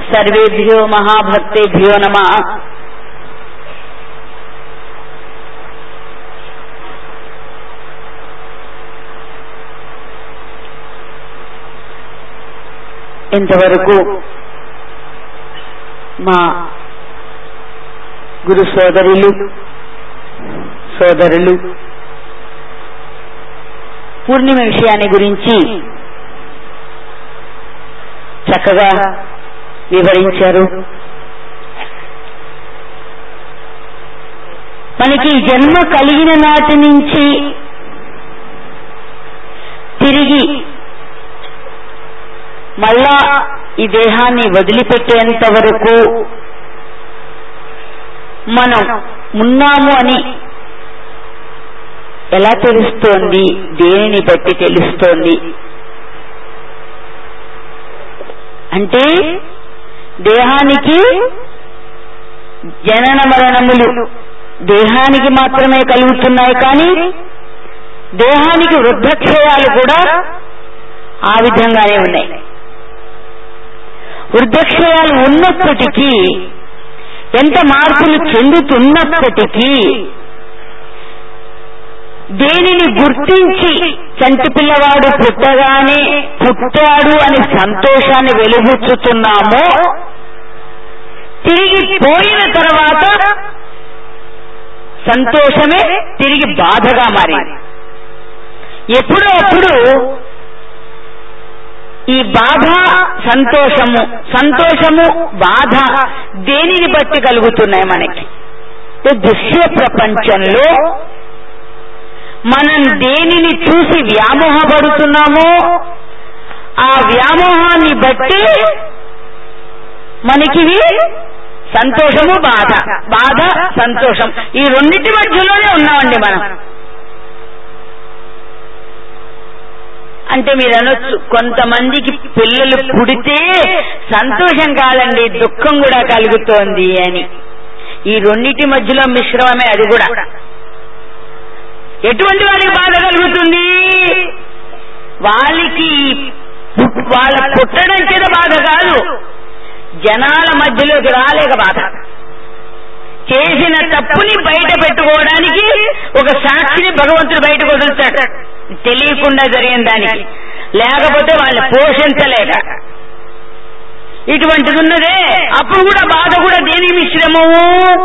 సర్వేభ్యో మహాభక్తేభ్యో నమ ఇంతవరకు మా గురు సోదరులు సోదరులు పూర్ణిమ విషయాన్ని గురించి చక్కగా వివరించారు మనకి జన్మ కలిగిన నాటి నుంచి తిరిగి మళ్ళా ఈ దేహాన్ని వదిలిపెట్టేంత వరకు మనం ఉన్నాము అని ఎలా తెలుస్తోంది దేనిని బట్టి తెలుస్తోంది అంటే దేహానికి జనన మరణములు దేహానికి మాత్రమే కలుగుతున్నాయి కానీ దేహానికి వృద్ధక్షయాలు కూడా ఆ విధంగానే ఉన్నాయి వృద్ధక్షయాలు ఉన్నప్పటికీ ఎంత మార్పులు చెందుతున్నప్పటికీ దేనిని గుర్తించి చంటి పిల్లవాడు పుట్టగానే పుట్టాడు అని సంతోషాన్ని వెలుగుచ్చుతున్నామో తిరిగి పోయిన తర్వాత సంతోషమే తిరిగి బాధగా మారింది ఎప్పుడో అప్పుడు ఈ బాధ సంతోషము సంతోషము బాధ దేనిని బట్టి కలుగుతున్నాయి మనకి దృశ్య ప్రపంచంలో మనం దేనిని చూసి వ్యామోహపడుతున్నామో ఆ వ్యామోహాన్ని బట్టి మనకివి సంతోషము బాధ బాధ సంతోషం ఈ రెండింటి మధ్యలోనే ఉన్నామండి మనం అంటే మీరు అనొచ్చు కొంతమందికి పిల్లలు పుడితే సంతోషం కాదండి దుఃఖం కూడా కలుగుతోంది అని ఈ రెండింటి మధ్యలో మిశ్రమమే అది కూడా ఎటువంటి వాళ్ళకి బాధ కలుగుతుంది వాళ్ళకి వాళ్ళ పుట్టడం చేత బాధ కాదు జనాల మధ్యలోకి రాలేక బాధ చేసిన తప్పుని బయట పెట్టుకోవడానికి ఒక సాక్షిని భగవంతుడు బయటకు వదులుతాడు తెలియకుండా జరిగిన దానికి లేకపోతే వాళ్ళని పోషించలేక ఇటువంటిది ఉన్నదే అప్పుడు కూడా బాధ కూడా దేని మిశ్రమము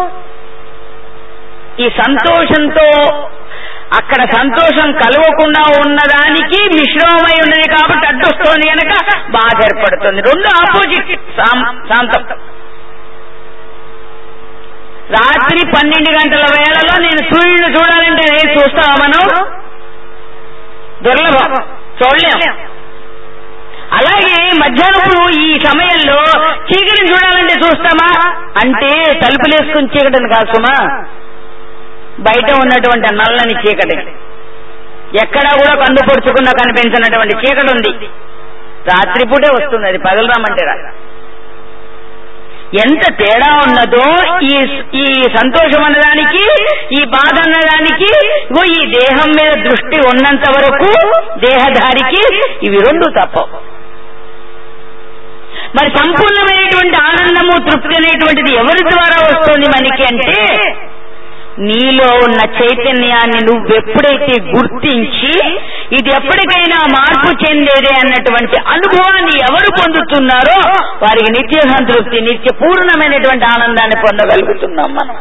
ఈ సంతోషంతో అక్కడ సంతోషం కలవకుండా ఉన్నదానికి మిశ్రమమై ఉన్నది కాబట్టి అడ్డొస్తోంది కనుక బాధ ఏర్పడుతుంది రెండు ఆపోజిట్ శాంతం రాత్రి పన్నెండు గంటల వేళలో నేను సూర్యుడు చూడాలంటే ఏం చూస్తావా మనం దుర్లభం చూడలేం అలాగే మధ్యాహ్నప్పుడు ఈ సమయంలో చీకటిని చూడాలంటే చూస్తామా అంటే తలుపులేసుకుని చీకటిని కాదు సుమా బయట ఉన్నటువంటి నల్లని చీకటి ఎక్కడా కూడా కన్ను పొడుచుకున్నా కనిపించినటువంటి చీకటి ఉంది రాత్రిపూటే వస్తుంది అది పగలు రమ్మంటే రా ఎంత తేడా ఉన్నదో ఈ ఈ సంతోషం అన్నదానికి ఈ బాధ అన్నదానికి ఇగో ఈ దేహం మీద దృష్టి ఉన్నంత వరకు దేహధారికి ఇవి రెండు తప్పవు మరి సంపూర్ణమైనటువంటి ఆనందము తృప్తి అనేటువంటిది ఎవరి ద్వారా వస్తుంది మనకి అంటే నీలో ఉన్న చైతన్యాన్ని నువ్వెప్పుడైతే గుర్తించి ఇది ఎప్పటికైనా మార్పు చెందేదే అన్నటువంటి అనుభవాన్ని ఎవరు పొందుతున్నారో వారికి నిత్య సంతృప్తి నిత్య పూర్ణమైనటువంటి ఆనందాన్ని పొందగలుగుతున్నాం మనం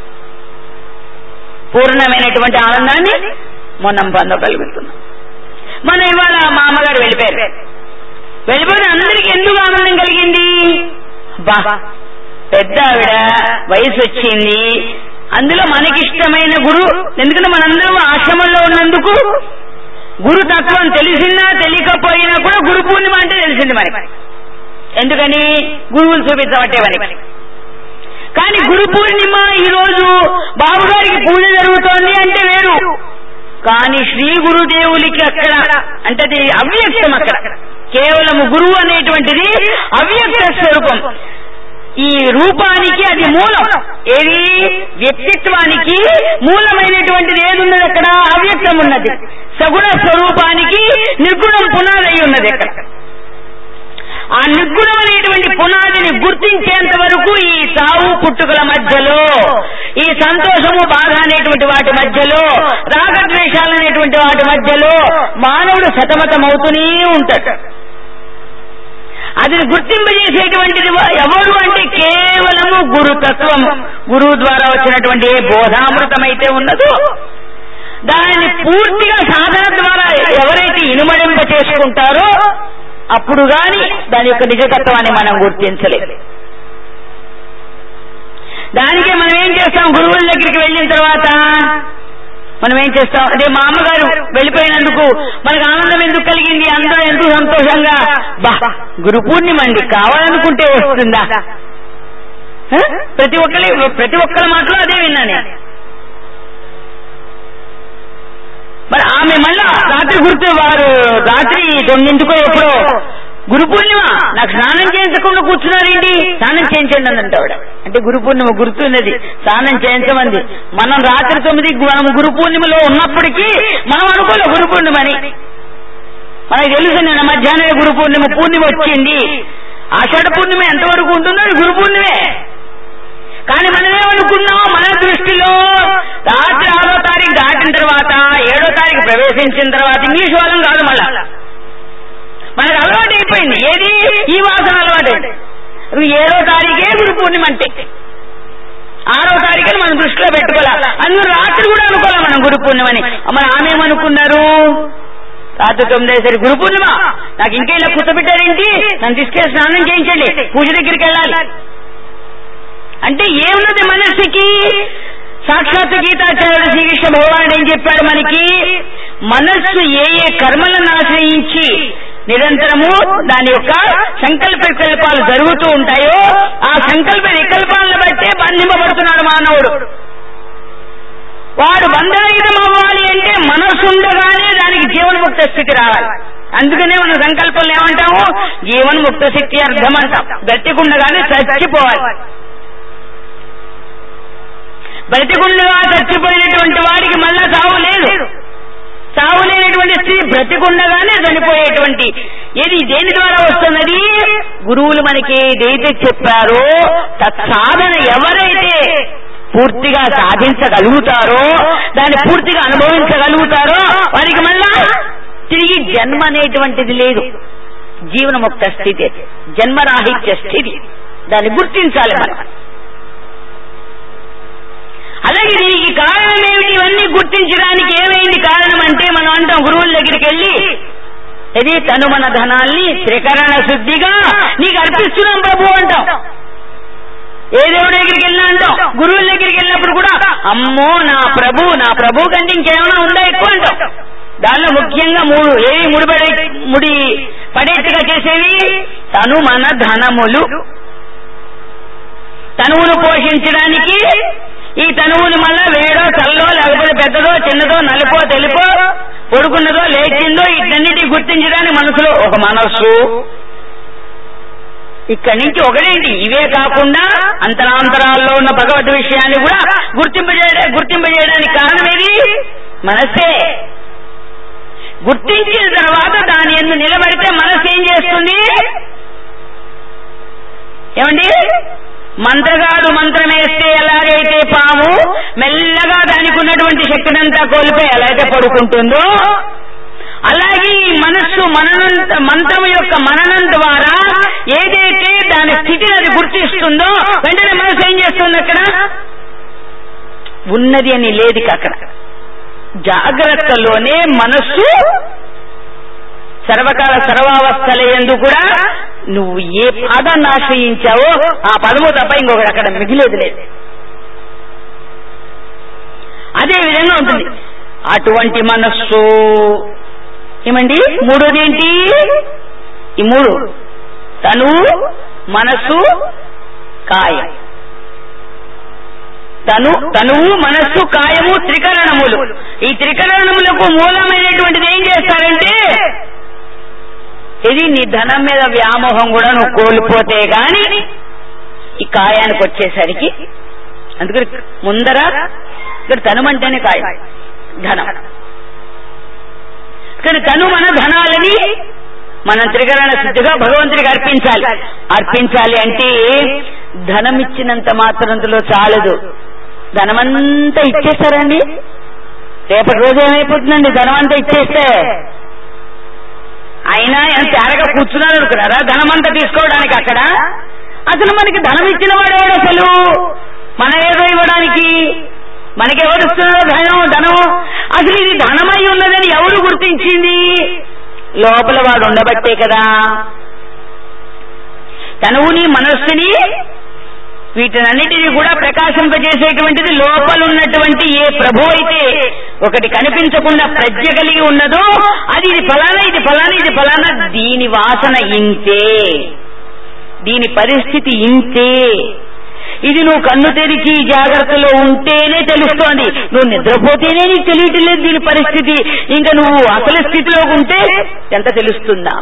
పూర్ణమైనటువంటి ఆనందాన్ని మనం పొందగలుగుతున్నాం మనం ఇవాళ మా అమ్మగారు వెళ్ళిపోయారు వెళ్ళిపోయిన అందరికి ఎందుకు ఆనందం కలిగింది బా పెద్ద ఆవిడ వయసు వచ్చింది అందులో మనకిష్టమైన గురు ఎందుకంటే మనందరం ఆశ్రమంలో ఉన్నందుకు గురు తత్వం తెలిసినా తెలియకపోయినా కూడా గురు పూర్ణిమ అంటే తెలిసింది మనకి ఎందుకని గురువులు చూపించబట్టే మనకి కానీ గురు పూర్ణిమ ఈ రోజు బాబు గారికి పూజ జరుగుతోంది అంటే వేరు కానీ శ్రీ గురుదేవులకి అక్కడ అంటే అది అవ్యక్తం అక్కడ కేవలం గురువు అనేటువంటిది అవ్యక్త స్వరూపం ఈ రూపానికి అది మూలం ఏది వ్యక్తిత్వానికి మూలమైనటువంటిది ఏది ఉన్నది అక్కడ అవ్యక్తం ఉన్నది సగుణ స్వరూపానికి నిర్గుణం పునాదై ఉన్నది అక్కడ ఆ నిర్గుణం అనేటువంటి పునాదిని గుర్తించేంత వరకు ఈ సావు పుట్టుకల మధ్యలో ఈ సంతోషము బాధ అనేటువంటి వాటి మధ్యలో రాగద్వేషాలు అనేటువంటి వాటి మధ్యలో మానవుడు సతమతమవుతూనే ఉంటాడు అది గుర్తింపజేసేటువంటిది ఎవరు అంటే కేవలము గురుతత్వం గురువు ద్వారా వచ్చినటువంటి ఏ బోధామృతం అయితే ఉన్నదో దానిని పూర్తిగా సాధన ద్వారా ఎవరైతే ఇనుమడింప చేసుకుంటారో అప్పుడు గాని దాని యొక్క నిజతత్వాన్ని మనం గుర్తించలేదు దానికే మనం ఏం చేస్తాం గురువుల దగ్గరికి వెళ్ళిన తర్వాత మనం ఏం చేస్తాం అదే మా అమ్మగారు వెళ్ళిపోయినందుకు మనకు ఆనందం ఎందుకు కలిగింది అందరూ ఎంతో సంతోషంగా బా గురు పూర్ణిమ అండి కావాలనుకుంటే వస్తుందా హ? ప్రతి ఒక్కరి ప్రతి ఒక్కరి మాటలో అదే విన్నా నేను మరి ఆమె మళ్ళా రాత్రి గుర్తు వారు రాత్రి తొమ్మిదింటికో ఎప్పుడో గురు పూర్ణిమ నాకు స్నానం చేయించకుండా కూర్చున్నారేంటి స్నానం చేయించండి అందంట ఆవిడ అంటే గురు పూర్ణిమ గుర్తున్నది స్నానం చేయించమంది మనం రాత్రి తొమ్మిది మనం గురు పూర్ణిమలో ఉన్నప్పటికీ మనం అనుకోలే గురు పూర్ణిమని మనకు తెలుసు నిన్న మధ్యాహ్నమే గురు పూర్ణిమ పూర్ణిమ వచ్చింది ఆషాఢ పూర్ణిమ ఎంతవరకు ఉంటుందో అది గురు పూర్ణిమే కానీ మనం ఏమనుకున్నాం మన దృష్టిలో రాత్రి ఆరో తారీఖు దాటిన తర్వాత ఏడో తారీఖు ప్రవేశించిన తర్వాత ఇంగ్లీష్ వాళ్ళం కాదు మళ్ళా మనకు అలవాటు అయిపోయింది ఏది ఈ వాసన అలవాటు అది ఏడో తారీఖే గురు పూర్ణిమ అంటే ఆరో తారీఖుని మనం దృష్టిలో పెట్టుకోవాలి అందులో రాత్రి కూడా అనుకోవాలి మనం గురు పూర్ణిమని మరి ఆమె ఏమనుకున్నారు రాత్రి తొమ్మిదేసరి గురు పూర్ణిమ నాకు ఇంకా ఇలా కూర్చోబెట్టారేంటి నన్ను తీసుకెళ్ళి స్నానం చేయించండి పూజ దగ్గరికి వెళ్ళాలి అంటే ఏమున్నది మనస్సుకి సాక్షాత్ గీతాచార్యుడు శ్రీకృష్ణ భగవానుడు ఏం చెప్పాడు మనకి మనస్సు ఏ ఏ కర్మలను ఆశ్రయించి నిరంతరము దాని యొక్క సంకల్ప వికల్పాలు జరుగుతూ ఉంటాయో ఆ సంకల్ప వికల్పాలను బట్టే బంధింపబడుతున్నాడు మానవుడు వాడు బంధరహితం అవ్వాలి అంటే మనస్సు ఉండగానే దానికి జీవన్ముక్త స్థితి రావాలి అందుకనే మన సంకల్పంలో ఏమంటాము జీవన్ముక్త స్థితి అర్థం అంటాం బ్రతికుండగానే చచ్చిపోవాలి బ్రతికుండగా చచ్చిపోయినటువంటి వాడికి మళ్ళా సావు లేదు సావు లేనటువంటి స్త్రీ బ్రతికుండగానే చనిపోయేటువంటి ఏది దేని ద్వారా వస్తున్నది గురువులు మనకి ఏదైతే చెప్పారో తత్సాధన ఎవరైతే పూర్తిగా సాధించగలుగుతారో దాన్ని పూర్తిగా అనుభవించగలుగుతారో వారికి మళ్ళా తిరిగి జన్మ అనేటువంటిది లేదు జీవనముక్త స్థితి జన్మరాహిత్య స్థితి దాన్ని గుర్తించాలి మనం అలాగే దీనికి కారణం ఏమిటి ఇవన్నీ గుర్తించడానికి ఏమైంది కారణం అంటే మనం అంటాం గురువుల దగ్గరికి వెళ్ళి ఇది తను మన ధనాల్ని త్రికరణ శుద్ధిగా నీకు అర్పిస్తున్నాం ప్రభు అంటాం ఏ దేవుడి దగ్గరికి వెళ్ళినా అంటాం గురువుల దగ్గరికి వెళ్ళినప్పుడు కూడా అమ్మో నా ప్రభు నా ప్రభు కంటే ఇంకేమైనా ఉందా ఎక్కువ అంటాం దానిలో ముఖ్యంగా మూడు ఏవి ముడిపడే ముడి పడేట్టుగా చేసేవి తను మన ధనములు తనువును పోషించడానికి ఈ తనువుని మళ్ళా వేడో చల్లో లేకపోతే పెద్దదో చిన్నదో నలుపో తెలుపో పొడుకున్నదో లేచిందో ఇటన్నిటి గుర్తించడానికి మనసులో ఒక మనస్సు ఇక్కడి నుంచి ఒకటేంటి ఇవే కాకుండా అంతరాంతరాల్లో ఉన్న భగవద్ విషయాన్ని కూడా గుర్తింపజేయడా గుర్తింపజేయడానికి కారణం ఏది మనస్సే గుర్తించిన తర్వాత దాని ఎందు నిలబడితే మనస్సు ఏం చేస్తుంది ఏమండి మంత్రగాడు మంత్రం వేస్తే ఎలాగైతే పాము మెల్లగా దానికి ఉన్నటువంటి శక్తినంతా కోల్పోయి ఎలా అయితే పడుకుంటుందో అలాగే ఈ మనస్సు మననం మంత్రం యొక్క మననం ద్వారా ఏదైతే దాని స్థితిని అది గుర్తిస్తుందో వెంటనే మనసు ఏం చేస్తుంది అక్కడ ఉన్నది అని లేదు ఇక అక్కడ జాగ్రత్తలోనే మనస్సు సర్వకాల సర్వావస్థల ఎందు కూడా నువ్వు ఏ పదాన్ని ఆశ్రయించావో ఆ పదము తప్ప ఇంకొకటి అక్కడ మిగిలేదు లేదు అదే విధంగా ఉంటుంది అటువంటి మనస్సు ఏమండి మూడోది ఏంటి ఈ మూడు తను మనస్సు కాయం తను తనువు మనస్సు కాయము త్రికరణములు ఈ త్రికరణములకు మూలమైనటువంటిది ఏం చేస్తారంటే ఇది నీ ధనం మీద వ్యామోహం కూడా నువ్వు కోల్పోతే గాని ఈ కాయానికి వచ్చేసరికి అందుకని ముందర ఇక్కడ తనుమంటేనే కాయం ధనం కానీ తను మన ధనాలని మనం త్రికరణ శుద్ధిగా భగవంతుడికి అర్పించాలి అర్పించాలి అంటే ధనం ఇచ్చినంత మాత్రంలో చాలదు ధనమంతా ఇచ్చేస్తారండి రేపటి రోజు ఏమైపోతుందండి ధనం అంతా ఇచ్చేస్తే అయినా ఎంత తేరగా కూర్చున్నారు అనుకున్నారా ధనం అంతా తీసుకోవడానికి అక్కడ అసలు మనకి ధనం ఇచ్చిన వాడు ఎవడు అసలు మన ఏదో ఇవ్వడానికి మనకి ఎవరు ఇస్తున్నారో ధనం ధనం అసలు ఇది ధనమై ఉన్నదని ఎవరు గుర్తించింది లోపల వాడు ఉండబట్టే కదా తనువుని మనస్సుని వీటినన్నిటినీ కూడా ప్రకాశింపజేసేటువంటిది లోపల ఉన్నటువంటి ఏ ప్రభు అయితే ఒకటి కనిపించకుండా ప్రజ్ఞ కలిగి ఉన్నదో అది ఇది ఫలానా ఇది ఫలానా ఇది ఫలానా దీని వాసన ఇంతే దీని పరిస్థితి ఇంతే ఇది నువ్వు కన్ను తెరిచి జాగ్రత్తలో ఉంటేనే తెలుస్తోంది నువ్వు నిద్రపోతేనే నీకు తెలియటం లేదు దీని పరిస్థితి ఇంకా నువ్వు అసలు స్థితిలో ఉంటే ఎంత తెలుస్తుందా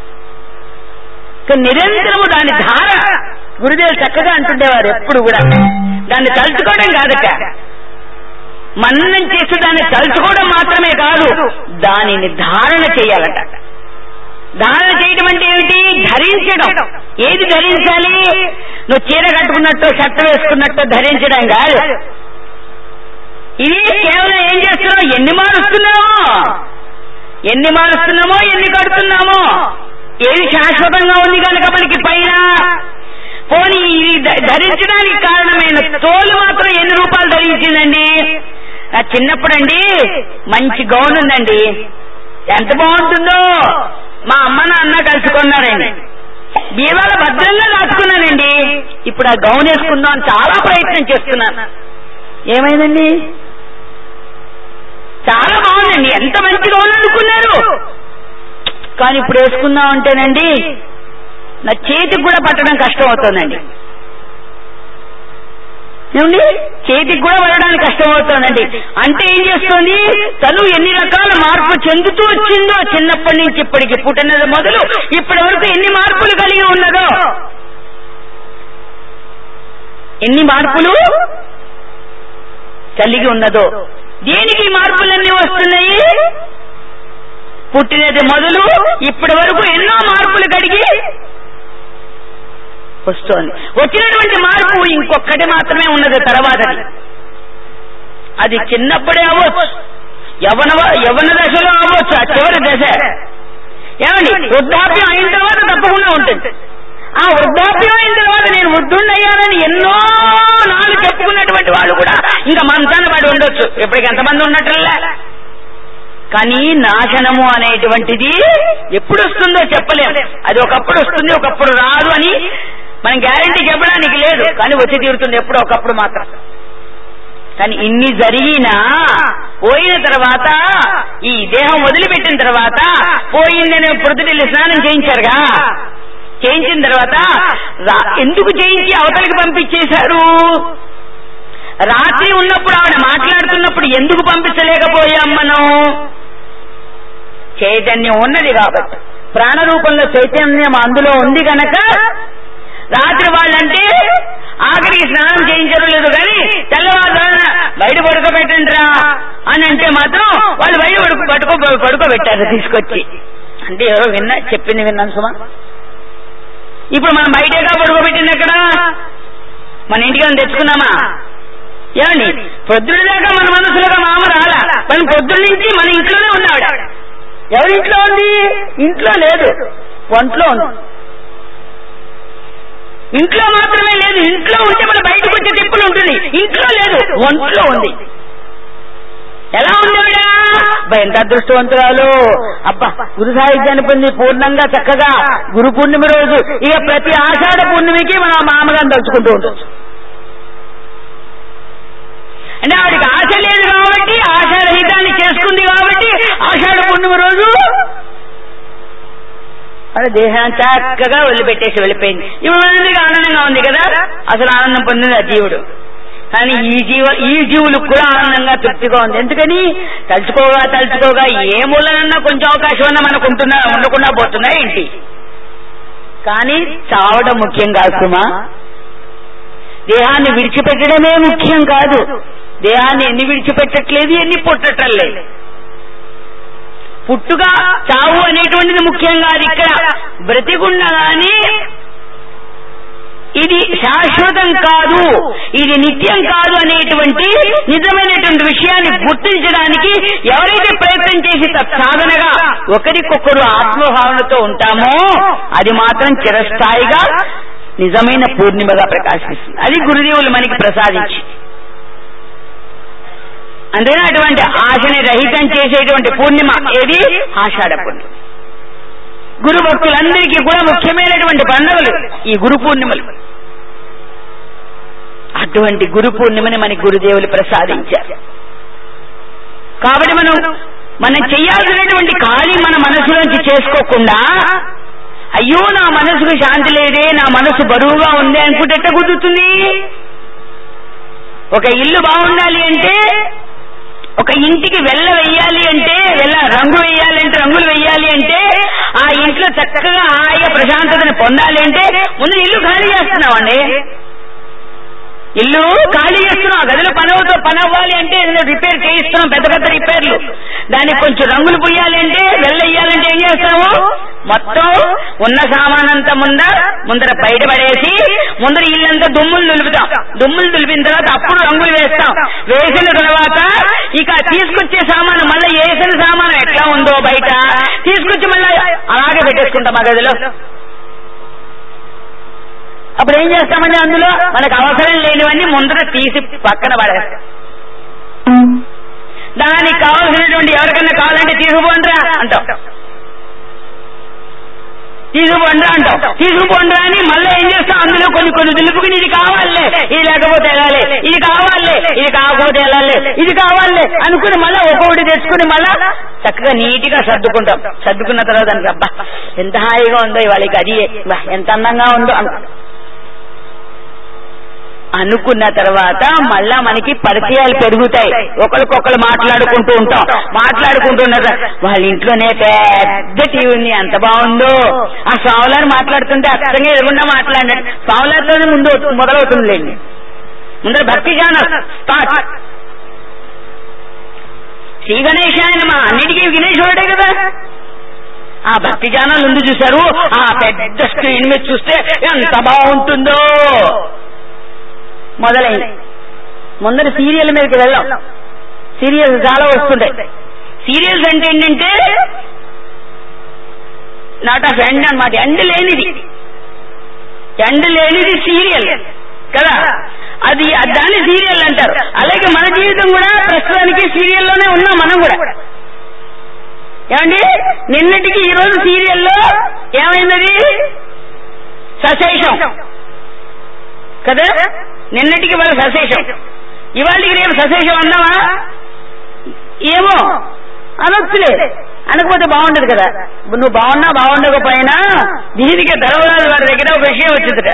ఇక నిరంతరము దాని ధార గురుదేవులు చక్కగా అంటుండేవారు ఎప్పుడు కూడా దాన్ని తలుచుకోవడం కాదట మన్నం చేసి దాన్ని తలుచుకోవడం మాత్రమే కాదు దానిని ధారణ చేయాలట ధారణ చేయడం అంటే ఏమిటి ధరించడం ఏది ధరించాలి నువ్వు చీర కట్టుకున్నట్టు షర్ట్ వేసుకున్నట్టు ధరించడం కాదు ఇది కేవలం ఏం చేస్తున్నావు ఎన్ని మారుస్తున్నామో ఎన్ని మారుస్తున్నామో ఎన్ని కడుతున్నామో ఏది శాశ్వతంగా ఉంది కనుక మనకి పైన పోనీ ఇది ధ- ధరించడానికి కారణమైన తోలు మాత్రం ఎన్ని రూపాయలు ధరించిందండి నా చిన్నప్పుడండి మంచి గౌన్ ఉందండి ఎంత బాగుంటుందో మా అమ్మ నాన్న కలుసుకున్నారండి బీవాల భద్రంగా దాచుకున్నానండి ఇప్పుడు ఆ గౌన్ వేసుకుందాం అని చాలా ప్రయత్నం చేస్తున్నాను ఏమైందండి చాలా బాగుందండి ఎంత మంచి గౌన్ అనుకున్నారు కానీ ఇప్పుడు వేసుకుందాం అంటేనండి నా చేతికి కూడా పట్టడం కష్టం అవుతుందండి ఏమండి చేతికి కూడా పడడానికి కష్టం అవుతుందండి అంటే ఏం చేస్తుంది తను ఎన్ని రకాల మార్పు చెందుతూ వచ్చిందో చిన్నప్పటి నుంచి ఇప్పటికి పుట్టినది మొదలు ఇప్పటి వరకు ఎన్ని మార్పులు కలిగి ఉన్నదో ఎన్ని మార్పులు కలిగి ఉన్నదో దేనికి ఈ మార్పులన్నీ వస్తున్నాయి పుట్టినది మొదలు ఇప్పటి వరకు ఎన్నో మార్పులు కడిగి వస్తోంది వచ్చినటువంటి మార్పు ఇంకొక్కటి మాత్రమే ఉన్నది తర్వాత అది చిన్నప్పుడే అవ్వచ్చు యవన యవన దశలో అవ్వచ్చు ఆ చివరి దశ ఏమండి వృద్ధాప్యం అయిన తర్వాత తప్పకుండా ఉంటుంది ఆ వృద్ధాప్యం అయిన తర్వాత నేను వృద్ధుండయ్యానని ఎన్నో నాలుగు చెప్పుకున్నటువంటి వాళ్ళు కూడా ఇంకా మంచాన పడి ఉండొచ్చు ఇప్పటికి ఎంతమంది ఉన్నట్లే కానీ నాశనము అనేటువంటిది ఎప్పుడు వస్తుందో చెప్పలేం అది ఒకప్పుడు వస్తుంది ఒకప్పుడు రాదు అని మనం గ్యారంటీ చెప్పడానికి లేదు కానీ వచ్చి తీరుతుంది ఎప్పుడో ఒకప్పుడు మాత్రం కానీ ఇన్ని జరిగినా పోయిన తర్వాత ఈ దేహం వదిలిపెట్టిన తర్వాత పోయిందనే పొద్దుటిల్లి స్నానం చేయించారుగా చేయించిన తర్వాత రా- ఎందుకు చేయించి అవతలికి పంపించేశారు రాత్రి ఉన్నప్పుడు ఆవిడ మాట్లాడుతున్నప్పుడు ఎందుకు పంపించలేకపోయాం మనం చైతన్యం ఉన్నది కాబట్టి ప్రాణ రూపంలో చైతన్యం అందులో ఉంది గనక రాత్రి వాళ్ళంటే ఆఖరికి స్నానం చేయించడం లేదు కానీ తెల్లవారుజామున బయట పడుకోబెట్టండి రా అని అంటే మాత్రం వాళ్ళు బయట పడుకో పడుకో పడుకోబెట్టారు తీసుకొచ్చి అంటే ఎవరో విన్నా చెప్పింది విన్నాను సుమా ఇప్పుడు మనం బయటేగా పడుకోబెట్టింది ఎక్కడ మన ఇంటికి ఏమైనా తెచ్చుకున్నామా ఏమండి పొద్దున దాకా మన మనసులోగా మామ రాలా మన పొద్దున్న నుంచి మన ఇంట్లోనే ఉన్నాడు ఎవరింట్లో ఉంది ఇంట్లో లేదు ఒంట్లో ఉంది ఇంట్లో మాత్రమే లేదు ఇంట్లో ఉంటే మన బయటకు వచ్చే తిప్పులు ఉంటుంది ఇంట్లో లేదు ఒంట్లో ఉంది ఎలా ఉంది ఆవిడ? అబ్బా ఎంత అదృష్టవంతురాలు అబ్బా గురు సాహిత్యాన్ని పొంది పూర్ణంగా చక్కగా గురు పూర్ణిమ రోజు ఇక ప్రతి ఆషాఢ పూర్ణిమకి మనం మామగారిని తలుచుకుంటూ ఉండొచ్చు అంటే ఆవిడకి ఆశ లేదు కాబట్టి ఆశారహితాన్ని చేసుకుంది కాబట్టి ఆషాఢ పూర్ణిమ రోజు వాళ్ళ దేహాన్ని చక్కగా వదిలిపెట్టేసి వెళ్ళిపోయింది ఇప్పుడు మనందరికీ ఆనందంగా ఉంది కదా అసలు ఆనందం పొందింది ఆ జీవుడు కానీ ఈ జీవ ఈ జీవులకు కూడా ఆనందంగా తృప్తిగా ఉంది ఎందుకని తలుచుకోగా తలుచుకోగా ఏ మూలనన్నా కొంచెం అవకాశం అన్నా మనకు ఉంటున్నా ఉండకుండా పోతున్నా ఏంటి కానీ చావడం ముఖ్యం కాదు సుమా దేహాన్ని విడిచిపెట్టడమే ముఖ్యం కాదు దేహాన్ని ఎన్ని విడిచిపెట్టట్లేదు ఎన్ని పుట్టటం లేదు పుట్టుక చావు అనేటువంటిది ముఖ్యం కాదు ఇక్కడ బ్రతికుండగానే ఇది శాశ్వతం కాదు ఇది నిత్యం కాదు అనేటువంటి నిజమైనటువంటి విషయాన్ని గుర్తించడానికి ఎవరైతే ప్రయత్నం చేసి తత్సాధనగా ఒకరికొకరు ఆత్మభావనతో ఉంటామో అది మాత్రం చిరస్థాయిగా నిజమైన పూర్ణిమగా ప్రకాశిస్తుంది అది గురుదేవులు మనకి ప్రసాదించి అందుకని అటువంటి ఆశని రహితం చేసేటువంటి పూర్ణిమ ఏది ఆషాఢ పూర్ణిమ గురు భక్తులందరికీ కూడా ముఖ్యమైనటువంటి పండుగలు ఈ గురు పూర్ణిమలు అటువంటి గురు పూర్ణిమని మనకి గురుదేవులు ప్రసాదించారు కాబట్టి మనం మనం చేయాల్సినటువంటి ఖాళీ మన మనసులోంచి చేసుకోకుండా అయ్యో నా మనసుకు శాంతి లేదే నా మనసు బరువుగా ఉంది అనుకుంటే ఎట్ట కుదురుతుంది ఒక ఇల్లు బాగుండాలి అంటే ఒక ఇంటికి వెళ్ళ వెయ్యాలి అంటే వెళ్ళ రంగు వెయ్యాలి అంటే రంగులు వెయ్యాలి అంటే ఆ ఇంట్లో చక్కగా హాయిగా ప్రశాంతతను పొందాలి అంటే ముందు ఇల్లు ఖాళీ చేస్తున్నామండి ఇల్లు ఖాళీ చేస్తున్నాం ఆ గదిలో పని అవుతా పని అవ్వాలి అంటే ఏదైనా రిపేర్ చేయిస్తున్నాం పెద్ద పెద్ద రిపేర్లు దానికి కొంచెం రంగులు పుయ్యాలి అంటే వెళ్ళయ్యాలంటే ఏం చేస్తాము మొత్తం ఉన్న సామానంతా ముంద ముందర బయట పడేసి ముందర ఇల్లంతా దుమ్ములు దులుపుతాం దుమ్ములు దులిపిన తర్వాత అప్పుడు రంగులు వేస్తాం వేసిన తర్వాత ఇక తీసుకొచ్చే సామాను మళ్ళీ వేసిన సామాను ఎట్లా ఉందో బయట తీసుకొచ్చి మళ్ళీ అలాగే పెట్టేసుకుంటాం ఆ గదిలో అప్పుడు ఏం చేస్తామండి అందులో మనకు అవసరం లేనివన్నీ ముందర తీసి పక్కన పడేస్తాం దానికి కావాల్సినటువంటి ఎవరికన్నా కావాలంటే తీసుకుపోండిరా అంటాం తీసుకుపోండిరా అంటాం తీసుకుపోండిరా అని మళ్ళీ ఏం చేస్తాం అందులో కొన్ని కొన్ని దులుపుకుని ఇది కావాలే ఇది లేకపోతే వెళ్ళాలి ఇది కావాలే ఇది కాకపోతే వెళ్ళాలి ఇది కావాలే అనుకుని మళ్ళీ ఒక్కొక్కటి తెచ్చుకుని మళ్ళా చక్కగా నీట్ గా సర్దుకుంటాం సర్దుకున్న తర్వాత అనుకో, అబ్బా ఎంత హాయిగా ఉందో ఇవాళ ఇక అది బా, ఎంత అందంగా ఉందో అనుకుంటాం అనుకున్న తర్వాత మళ్ళా మనకి పరిచయాలు పెరుగుతాయి ఒకరికొకరు మాట్లాడుకుంటూ ఉంటాం మాట్లాడుకుంటున్నారు వాళ్ళ ఇంట్లోనే పెద్ద టీవీ ఉంది ఎంత బాగుందో ఆ స్వాములారు మాట్లాడుతుంటే అచ్చంగా ఎదురుకుండా మాట్లాడండి స్వాములారితోనే ముందు మొదలవుతుందిలేండి ముందర భక్తి ఛానల్ స్టార్ట్ శ్రీ గణేశాయన మా అన్నిటికీ విఘ్నేశ్వరుడే కదా ఆ భక్తి ఛానల్ ముందు చూశారు ఆ పెద్ద స్క్రీన్ మీద చూస్తే ఎంత బాగుంటుందో మొదలైంది ముందర సీరియల్ మీదకి వెళ్ళాం సీరియల్స్ చాలా వస్తుంటాయి సీరియల్స్ అంటే ఏంటంటే నాట్ ఆఫ్ ఎండ్ అనమాట ఎండ్ లేనిది ఎండ్ లేనిది సీరియల్ కదా అది దాన్ని సీరియల్ అంటారు అలాగే మన జీవితం కూడా ప్రస్తుతానికి సీరియల్లోనే ఉన్నాం మనం కూడా ఏమండి నిన్నటికి ఈ రోజు సీరియల్లో ఏమైంది సశేషం కదా నిన్నటికి వాళ్ళ సశేషం ఇవాళకి రేపు సశేషం అన్నావా ఏమో అనొచ్చులే అనకపోతే బాగుండదు కదా నువ్వు బాగున్నా బాగుండకపోయినా దీనికి ధర్మరాజు వారి దగ్గర ఒక విషయం వచ్చిందిట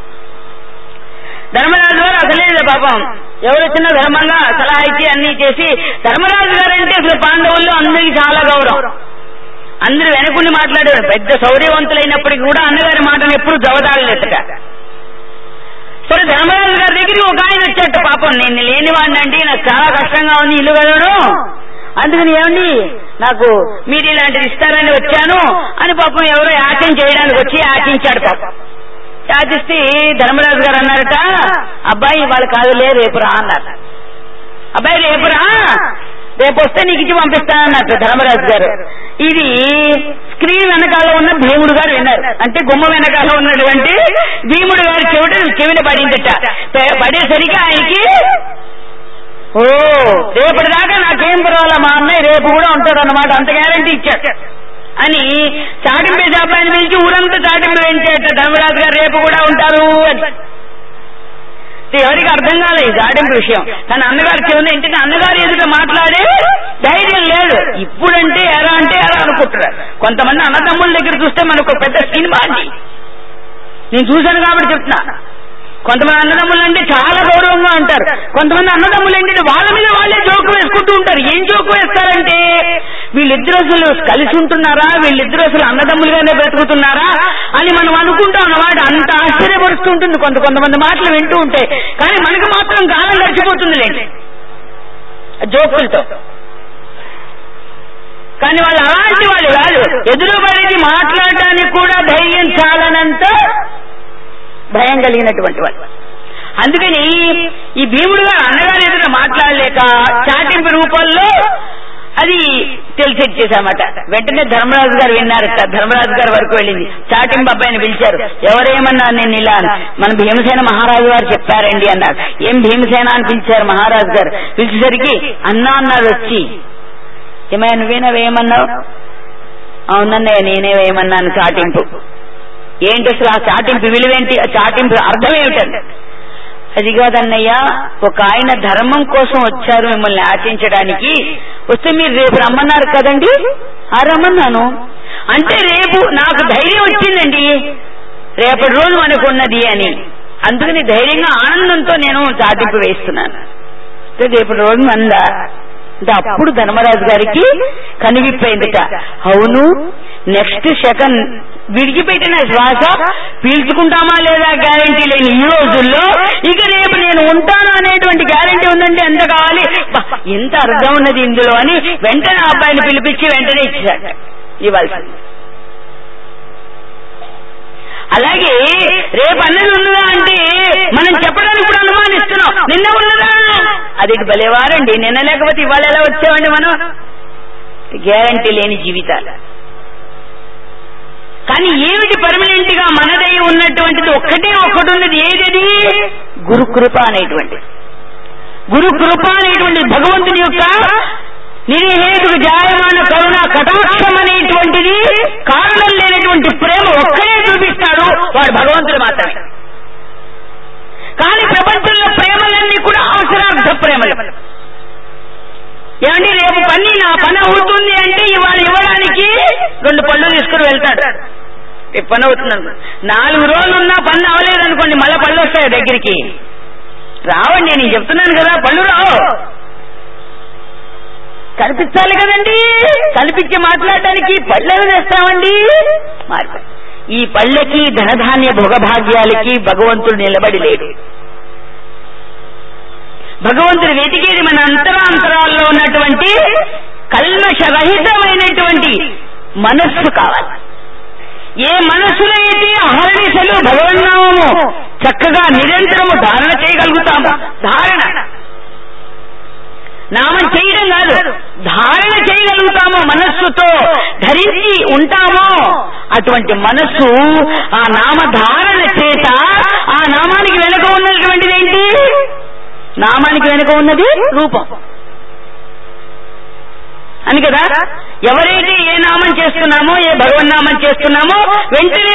ధర్మరాజు గారు అసలే పాపం ఎవరు వచ్చినా ధర్మంగా సలహా ఇచ్చి అన్ని చేసి ధర్మరాజు గారు అంటే అసలు పాండవుల్లో అందరికీ చాలా గౌరవం అందరూ వెనకుండి మాట్లాడేవారు పెద్ద శౌర్యవంతులైనప్పటికీ కూడా అన్నగారి మాటను ఎప్పుడు జవదాడలేదట సరే ధర్మరాజు గారి దగ్గరికి ఒక ఆయన వచ్చాట పాపం నేను లేనివాడినండి నాకు చాలా కష్టంగా ఉంది ఇల్లు కదవడం అందుకని ఏమండి నాకు మీరు ఇలాంటిది ఇస్తారని వచ్చాను అని పాపం ఎవరో యాచన చేయడానికి వచ్చి యాచించాడు పాపం యాచిస్తే ధర్మరాజు గారు అన్నారట అబ్బాయి వాళ్ళు కాదులే రేపు రా అన్నారు అబ్బాయి రేపు రా రేపు వస్తే నీకు ఇచ్చి పంపిస్తానన్నట్టు ధర్మరాజు గారు ఇది స్క్రీన్ వెనకాల ఉన్న భీముడు గారు విన్నారు అంటే గుమ్మ వెనకాల ఉన్నటువంటి భీముడు గారి చెవిట చెవిన పడిందట ప- పడేసరికి ఆయనకి ఓ రేపటి దాకా నాకేం పర్వాలా మా అన్నయ్య రేపు కూడా ఉంటాడు అన్నమాట అంత గ్యారంటీ ఇచ్చాడు అని చాటింపే అబ్బాయిని పిలిచి ఊరంతా చాటింపు పెంచేట ధర్మరాజు గారు రేపు కూడా ఉంటారు అని ఇది ఎవరికి అర్థం కాలేదు ఈ గాడింపు విషయం కానీ అన్నగారు చెవున ఏంటంటే అన్నగారు ఎదుట మాట్లాడే ధైర్యం లేదు ఇప్పుడంటే ఎలా అంటే ఎలా అనుకుంటున్నారు కొంతమంది అన్నదమ్ముల దగ్గర చూస్తే మనకు ఒక పెద్ద సినిమా అండి నేను చూశాను కాబట్టి చెప్తున్నా కొంతమంది అన్నదమ్ములు అంటే చాలా గౌరవంగా ఉంటారు కొంతమంది అన్నదమ్ములు ఏంటంటే వాళ్ళ మీద వాళ్ళే జోకు వేసుకుంటూ ఉంటారు ఏం జోకు వేస్తారంటే వీళ్ళిద్దరు అసలు కలిసి ఉంటున్నారా వీళ్ళిద్దరు అసలు అన్నదమ్ములుగానే బ్రతుకుతున్నారా అని మనం అనుకుంటాం అన్నమాట అంత ఆశ్చర్యపరుస్తూ ఉంటుంది కొంత కొంతమంది మాటలు వింటూ ఉంటే కానీ మనకి మాత్రం కాలం గడిచిపోతుంది లేండి జోకులతో కానీ వాళ్ళు అలాంటి వాళ్ళు కాదు ఎదురు పడేది మాట్లాడటానికి కూడా ధైర్యం చాలనంత భయం కలిగినటువంటి వాళ్ళు అందుకని ఈ భీముడు గారు అన్నగారు ఎదుట మాట్లాడలేక చాటింపు రూపంలో అది తెలిసెచ్చేసామట వెంటనే ధర్మరాజు గారు విన్నారట ధర్మరాజు గారి వరకు వెళ్ళింది చాటింపు అబ్బాయిని పిలిచారు ఎవరేమన్నా నేను ఇలా అని. మన భీమసేన మహారాజు గారు చెప్పారండి అన్నారు ఏం భీమసేన అని పిలిచారు మహారాజు గారు పిలిచేసరికి అన్నా అన్నారు వచ్చి ఏమయ్య నువ్వేనా వేయమన్నావు అవునన్నయ్య నేనే వేయమన్నాను చాటింపు ఏంటి అసలు ఆ చాటింపు విలువేంటి ఆ చాటింపు అర్థం ఏమిటండి అది కాదన్నయ్య ఒక ఆయన ధర్మం కోసం వచ్చారు మిమ్మల్ని ఆశించడానికి వస్తే మీరు రేపు రమ్మన్నారు కదండి ఆ రమ్మన్నాను అంటే రేపు నాకు ధైర్యం వచ్చిందండి రేపటి రోజు మనకు ఉన్నది అని అందుకని ధైర్యంగా ఆనందంతో నేను చాటింపు వేస్తున్నాను అంటే రేపటి రోజు మందా అంటే అప్పుడు ధర్మరాజు గారికి కనివిప్పైందిట అవును నెక్స్ట్ సెకండ్ విడిచిపెట్టిన శ్వాస పీల్చుకుంటామా లేదా గ్యారంటీ లేని ఈ రోజుల్లో ఇక రేపు నేను ఉంటాను అనేటువంటి గ్యారంటీ ఉందంటే ఎంత కావాలి బా, ఎంత అర్థం ఉన్నది ఇందులో అని వెంటనే ఆ అబ్బాయిని పిలిపించి వెంటనే ఇచ్చాట ఇవ్వాల్సింది అలాగే రేపు అన్నది ఉన్నదా అంటే మనం చెప్పడానికి కూడా అనుమానిస్తున్నాం నిన్న ఉన్నదా అది భలేవారండి నిన్న లేకపోతే ఇవాళ ఎలా వచ్చామండి మనం గ్యారంటీ లేని జీవితాలు కానీ ఏమిటి పర్మనెంట్ గా మనదై ఉన్నటువంటిది ఒక్కటే ఒక్కటి ఉన్నది ఏదది గురు కృప అనేటువంటిది గురు కృప అనేటువంటి భగవంతుని యొక్క నిర్హేతుకు జాయమాన కరుణ కటాక్షం అనేటువంటిది కారణం లేనటువంటి ప్రేమ ఒక్కడే చూపిస్తాడు వాడు భగవంతుడు మాత్రమే కానీ ప్రపంచంలో ప్రేమలన్నీ కూడా అవసరార్థ ప్రేమలు ఏమండి రేపు పని నా పని అవుతుంది అంటే ఇవాళ ఇవ్వడానికి రెండు పళ్ళు తీసుకుని వెళ్తాడు రేపు పని అవుతుంది అనుకో నాలుగు రోజులు ఉన్నా పని అవ్వలేదు అనుకోండి మళ్ళీ పళ్ళు వస్తాయి దగ్గరికి రావండి నేను చెప్తున్నాను కదా పళ్ళు రావు కనిపించాలి కదండి కనిపించి మాట్లాడడానికి పళ్ళెలు తెస్తామండి మార్పు ఈ పళ్ళకి ధనధాన్య భోగభాగ్యాలకి భగవంతుడు నిలబడి లేడు భగవంతుడు వెతికేది మన అంతరాంతరాల్లో ఉన్నటువంటి కల్మషరహితమైనటువంటి మనస్సు కావాలి ఏ మనస్సులో అయితే అహర్నిశలు భగవన్నామము చక్కగా నిరంతరము ధారణ చేయగలుగుతాము ధారణ నామం చేయడం కాదు ధారణ చేయగలుగుతామో మనస్సుతో ధరించి ఉంటామో అటువంటి మనస్సు ఆ నామధారణ చేత ఆ నామానికి వెనుక ఉన్నటువంటిది ఏంటి నామానికి వెనుక ఉన్నది రూపం అని కదా ఎవరైతే ఏ నామం చేస్తున్నామో ఏ భగవన్నామం చేస్తున్నామో వెంటనే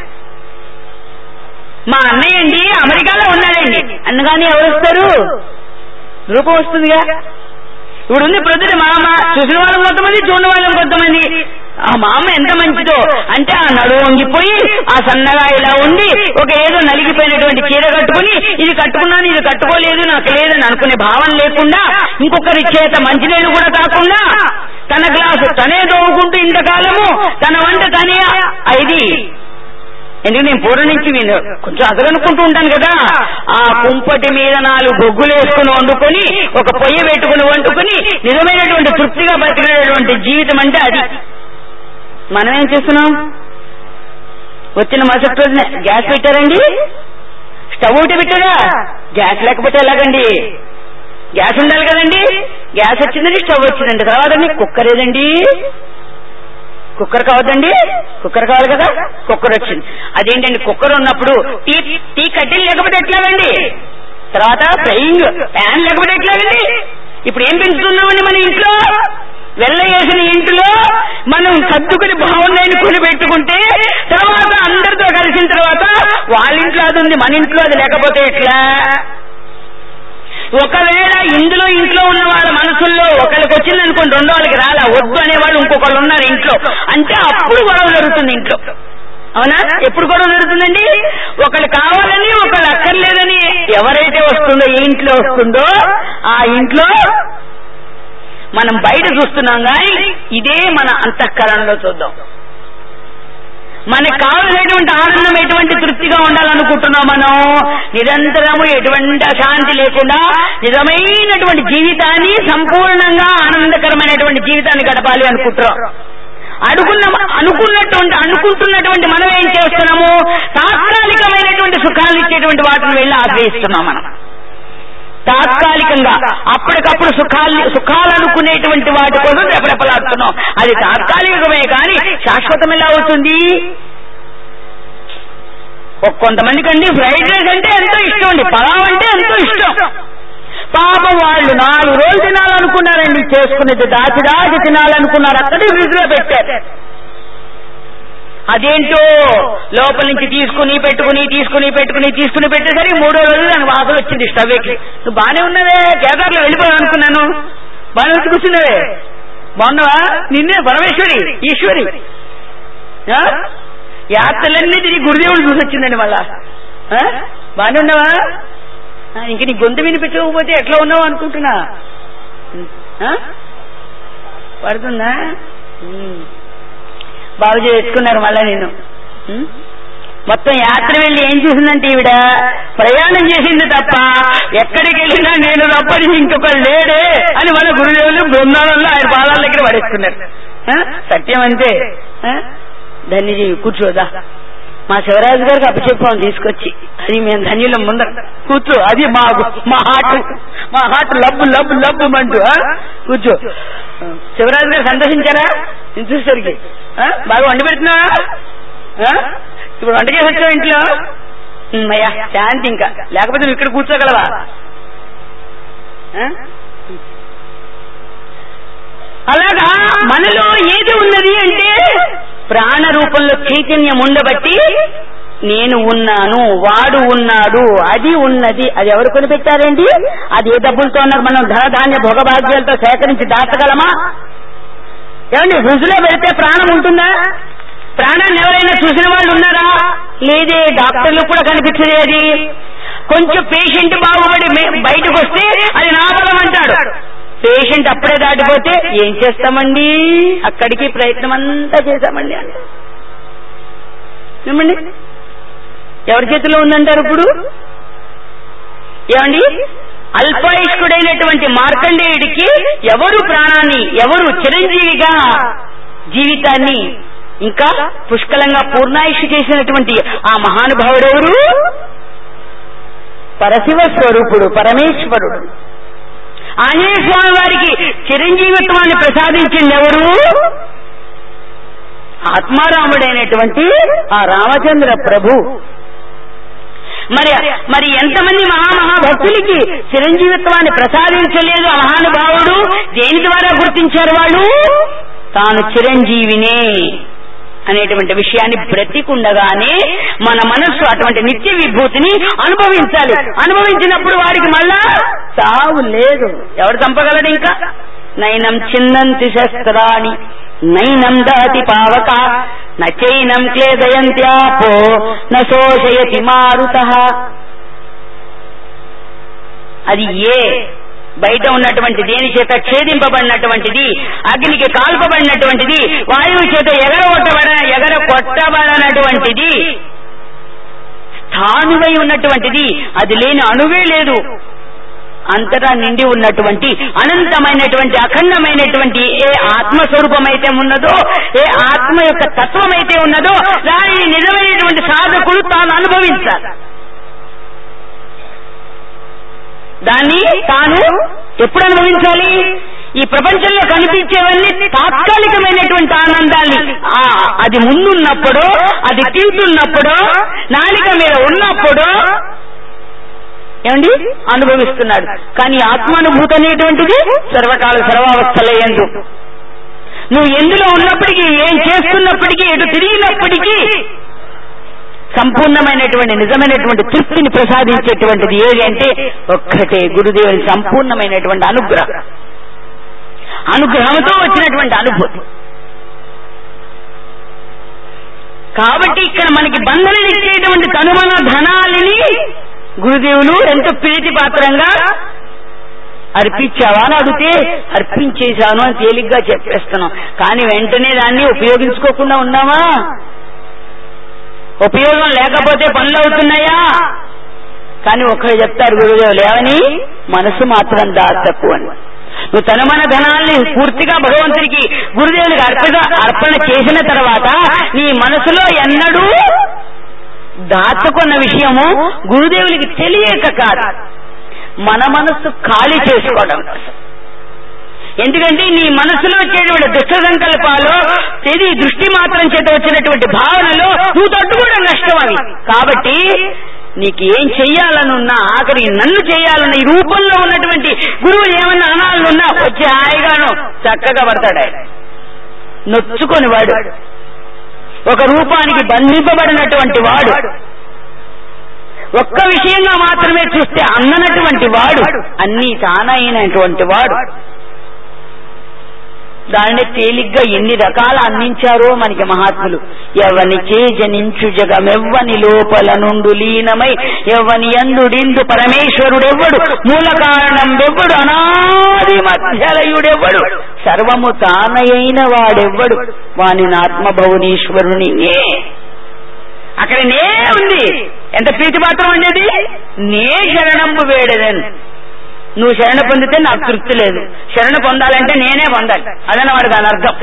మా అన్నయ్య అండి అమెరికాలో ఉన్నాడండి అనగానే ఎవరు వస్తారు రూపం వస్తుందిగా ఇప్పుడు ఉంది ప్రొద్దుట మామ చూసిన వాళ్ళు కొంతమంది చూడని వాళ్ళు కొంతమంది ఆ మామ ఎంత మంచిదో అంటే ఆ నడువు వంగిపోయి ఆ సన్నగా ఇలా ఉండి ఒక ఏదో నలిగిపోయినటువంటి చీర కట్టుకుని ఇది కట్టుకున్నాను ఇది కట్టుకోలేదు నాకు లేదని అనుకునే భావం లేకుండా ఇంకొకరి చేత మంచినీళ్ళు కూడా కాకుండా తన గ్లాసు తనే దోవుకుంటూ ఇంతకాలము తన వంట తనే ఇది ఎందుకు నేను పూర్వం నుంచి నేను కొంచెం అదగనుకుంటూ ఉంటాను కదా ఆ కుంపటి మీద నాలుగు బొగ్గులు వేసుకుని వండుకొని ఒక పొయ్యి పెట్టుకుని వండుకొని నిజమైనటువంటి తృప్తిగా బతికినటువంటి జీవితం అంటే అది మనం ఏం చేస్తున్నాం వచ్చిన మరుసటి రోజున గ్యాస్ పెట్టారండి స్టవ్ ఒకటి పెట్టారా గ్యాస్ లేకపోతే ఎలాగండి గ్యాస్ ఉండాలి కదండి గ్యాస్ వచ్చిందండి స్టవ్ వచ్చిందండి తర్వాత కుక్కర్ ఏదండి కుక్కర్ కావద్దండి కుక్కర్ కావాలి కదా కుక్కర్ వచ్చింది అదేంటండి కుక్కర్ ఉన్నప్పుడు టీ టీ కడ్డీలు లేకపోతే ఎట్లాగండి తర్వాత ఫ్రైయింగ్ ప్యాన్ లేకపోతే ఎట్లాగండి ఇప్పుడు ఏం పెంచుతున్నామండి మన ఇంట్లో వెళ్ళ వేసిన ఇంట్లో మనం సర్దుకుని బాగున్నాయని కొని పెట్టుకుంటే తర్వాత అందరితో కలిసిన తర్వాత వాళ్ళ ఇంట్లో అది ఉంది మన ఇంట్లో అది లేకపోతే ఎట్లా ఒకవేళ ఇందులో ఇంట్లో ఉన్న వాళ్ళ మనసుల్లో ఒకరికి వచ్చింది అనుకోండి రెండో వాళ్ళకి రాలా వద్దు అనేవాళ్ళు ఇంకొకళ్ళు ఉన్నారు ఇంట్లో అంటే అప్పుడు గొడవ జరుగుతుంది ఇంట్లో అవునా ఎప్పుడు గొడవ జరుగుతుందండి ఒకళ్ళు కావాలని ఒకళ్ళు అక్కర్లేదని ఎవరైతే వస్తుందో ఏ ఇంట్లో వస్తుందో ఆ ఇంట్లో మనం బయట చూస్తున్నాం కానీ ఇదే మన అంతఃకరణలో చూద్దాం మనకు కావలసినటువంటి ఆనందం ఎటువంటి తృప్తి తృప్తిగా ఉండాలనుకుంటున్నాం మనం నిరంతరము ఎటువంటి అశాంతి లేకుండా నిజమైనటువంటి జీవితాన్ని సంపూర్ణంగా ఆనందకరమైనటువంటి జీవితాన్ని గడపాలి అనుకుంటున్నాం అడుగున్న అనుకున్నటువంటి అనుకుంటున్నటువంటి మనం ఏం చేస్తున్నాము తాత్కాలికమైనటువంటి సుఖాలు ఇచ్చేటువంటి వాటిని వెళ్ళి ఆశ్రయిస్తున్నాం మనం తాత్కాలికంగా అప్పటికప్పుడు సుఖాలు సుఖాలు అనుకునేటువంటి వాటి కోసం రెపరెపలాడుతున్నాం అది తాత్కాలికమే కానీ శాశ్వతం ఎలా అవుతుంది ఒక కొంతమందికి అండి ఫ్రైడ్ రైస్ అంటే ఎంతో ఇష్టం అండి పలావ్ అంటే ఎంతో ఇష్టం పాపం వాళ్ళు నాలుగు రోజులు తినాలనుకున్నారండి చేసుకునేది దాచి దాచి తినాలనుకున్నారు అక్కడే ఫ్రిడ్జ్ లో పెట్టారు అదేంటో లోపల నుంచి తీసుకుని పెట్టుకుని తీసుకుని పెట్టుకుని తీసుకుని పెట్టేసరికి మూడో రోజు దానికి వాసన వచ్చింది స్టవ్కి నువ్వు బానే ఉన్నవే కేదార్లో వెళ్ళిపోయావు అనుకున్నాను బాగానే వచ్చి కూర్చున్నావే బాగున్నావా నిన్నే పరమేశ్వరి ఈశ్వరి ఆ? యాత్రలన్నీ తిరిగి గురుదేవుడు చూసి వచ్చిందండి మళ్ళా ఆ? బాగానే ఉన్నావా ఆ, ఇంక నీ గొంతు వినిపించకపోతే ఎట్లా ఉన్నావు అనుకుంటున్నా ఆ? పడుతుందా ఉమ్. బాగు చేసుకున్నారు మళ్ళా నేను ఉం? మొత్తం యాత్ర వెళ్ళి ఏం చూసిందంటే ఈవిడ ప్రయాణం చేసింది తప్ప ఎక్కడికి వెళ్ళినా నేను తప్పని ఇంకొక లేడే అని మన గురుదేవులు బృందాలలో ఆయన పాదాల దగ్గర పడేసుకున్నారు ఆ? సత్యం అంతే ఆ? ధన్య జీవి కూర్చోదా మా శివరాజు గారికి అప్పచెప్పాం తీసుకొచ్చి అది మేము ధన్యులం ముందర కూర్చో అది మా మా హార్ట్ మా హార్ట్ లబ్బు లబ్బు లబ్బు అంటూ ఆ? కూర్చో శివరాజు గారు సంతోషించారా నేను చూసేసరికి ఆ? బాగా వండి పెడుతున్నా ఇప్పుడు వంట చేసి వచ్చావు ఇంట్లో ఉమ్, అయ్యా శాంతి ఇంకా లేకపోతే నువ్వు ఇక్కడ కూర్చోగలవా ఆ? అలాగా మనలో ఏది ఉన్నది అంటే ప్రాణ రూపంలో చైతన్యం ఉండబట్టి నేను ఉన్నాను వాడు ఉన్నాడు అది ఉన్నది అది ఎవరు కొనిపెట్టారండి అది ఏ డబ్బులతో ఉన్నారు మనం ధనధాన్య భోగభాగ్యాలతో సేకరించి దాచగలమా ఏమండి ఫ్రిడ్జ్లో పెడితే ప్రాణం ఉంటుందా ప్రాణాన్ని ఎవరైనా చూసిన వాళ్ళు ఉన్నారా లేదే డాక్టర్లు కూడా కనిపించదే అది కొంచెం పేషెంట్ బాగుపడి మే- బయటకు వస్తే అది నా బలం అంటాడు పేషెంట్ అప్పుడే దాటిపోతే ఏం చేస్తామండి అక్కడికి ప్రయత్నం అంతా చేశామండి అంటే ఏమండి ఎవరి చేతిలో ఉందంటారు ఇప్పుడు ఏమండి అల్పాయుష్కుడైనటువంటి మార్కండేయుడికి ఎవరు ప్రాణాన్ని ఎవరు చిరంజీవిగా జీవితాన్ని ఇంకా పుష్కలంగా పూర్ణాయుష్ చేసినటువంటి ఆ మహానుభావుడు ఎవరు పరశివ స్వరూపుడు పరమేశ్వరుడు ఆంజనేయ స్వామి వారికి చిరంజీవిత్వాన్ని ప్రసాదించింది ఎవరు ఆత్మారాముడైనటువంటి ఆ రామచంద్ర ప్రభు మరి మరి ఎంతమంది మహామహాభక్తులకి చిరంజీవిత్వాన్ని ప్రసాదించలేదు ఆ మహానుభావుడు దేని ద్వారా గుర్తించారు వాళ్ళు తాను చిరంజీవినే అనేటువంటి విషయాన్ని బ్రతికుండగానే మన మనస్సు అటువంటి నిత్య విభూతిని అనుభవించాలి అనుభవించినప్పుడు వారికి మళ్ళా సావు లేదు ఎవరు చంపగలడు ఇంకా నైనం చిందంతి శస్త్రాణి నైనం దాతి పావక నచైనం క్లేదయంత్యాపో నశోషయతి మారుత అది ఏ బయట ఉన్నటువంటి దేని చేత ఛేదింపబడినటువంటిది అగ్నికి కాల్పబడినటువంటిది వాయువు చేత ఎగరగొట్టబడ ఎగర కొట్టబడనటువంటిది స్థానువై ఉన్నటువంటిది అది లేని అణువే లేదు అంతటా నిండి ఉన్నటువంటి అనంతమైనటువంటి అఖండమైనటువంటి ఏ ఆత్మస్వరూపమైతే ఉన్నదో ఏ ఆత్మ యొక్క తత్వమైతే ఉన్నదో దానిని నిజమైనటువంటి సాధకుడు తాను అనుభవించాలి దాన్ని తాను ఎప్పుడు అనుభవించాలి ఈ ప్రపంచంలో కనిపించేవన్నీ తాత్కాలికమైనటువంటి ఆనందాన్ని ఆ, అది ముందున్నప్పుడు అది తింటున్నప్పుడు నాలిక మీద ఉన్నప్పుడు ఏమండి అనుభవిస్తున్నాడు కానీ ఆత్మానుభూతి అనేటువంటిది సర్వకాల సర్వావస్థలయందు నువ్వు ఎందులో ఉన్నప్పటికీ ఏం చేస్తున్నప్పటికీ ఎటు తిరిగినప్పటికీ సంపూర్ణమైనటువంటి నిజమైనటువంటి తృప్తిని ప్రసాదించేటువంటిది ఏది అంటే ఒక్కటే గురుదేవుని సంపూర్ణమైనటువంటి అనుగ్రహం అనుగ్రహంతో వచ్చినటువంటి అనుభూతి కాబట్టి ఇక్కడ మనకి బంధననిచ్చేటువంటి తనుమన ధనాలని గురుదేవులు ఎంతో ప్రీతి పాత్రంగా అర్పించావా అని అడిగితే అర్పించేశాను అని తేలిగ్గా చెప్పేస్తున్నాం కానీ వెంటనే దాన్ని ఉపయోగించుకోకుండా ఉన్నావా ఉపయోగం లేకపోతే పనులు అవుతున్నాయా కానీ ఒకరు చెప్తారు గురుదేవులు ఏమని మనసు మాత్రం దాచకు అని నువ్వు తన మన ధనాల్ని పూర్తిగా భగవంతుడికి గురుదేవునికి అర్పణ అర్పణ చేసిన తర్వాత నీ మనసులో ఎన్నడూ దాచుకున్న విషయము గురుదేవునికి తెలియక కాదు మన మనస్సు ఖాళీ చేసుకోవడం కోసం ఎందుకంటే నీ మనసులో వచ్చేటువంటి దుష్ట సంకల్పాలు ఇది దృష్టి మాత్రం చేత వచ్చినటువంటి భావనలో నువ్వు తట్టుకోవడం నష్టం అవి కాబట్టి నీకు ఏం చెయ్యాలనున్నా ఆఖరి నన్ను చేయాలన్న ఈ రూపంలో ఉన్నటువంటి గురువు ఏమన్నా అనాలనున్నా వచ్చి హాయిగాను చక్కగా పడతాడు ఆయన నొచ్చుకొని వాడు ఒక రూపానికి బంధింపబడినటువంటి వాడు ఒక్క విషయంగా మాత్రమే చూస్తే అందనటువంటి వాడు అన్నీ తానైనటువంటి వాడు దానిని తేలిగ్గా ఎన్ని రకాల అందించారో మనకి మహాత్ములు ఎవని చేజనించు జగమెవ్వని లోపల నుండు లీనమై ఎవని ఎందుడిందు పరమేశ్వరుడెవ్వడు మూల కారణం వెవ్వడు అనాది మధ్యలయుడెవ్వడు సర్వము తానయైన వాడెవ్వడు వాని ఆత్మభౌనీశ్వరుని అక్కడ నే ఉంది ఎంత ప్రీతి మాత్రం ఉండేది నే శరణంబు వేడదని నువ్వు శరణ పొందితే నాకు తృప్తి లేదు శరణ పొందాలంటే నేనే పొందాలి అదన వాడు దాని అర్థం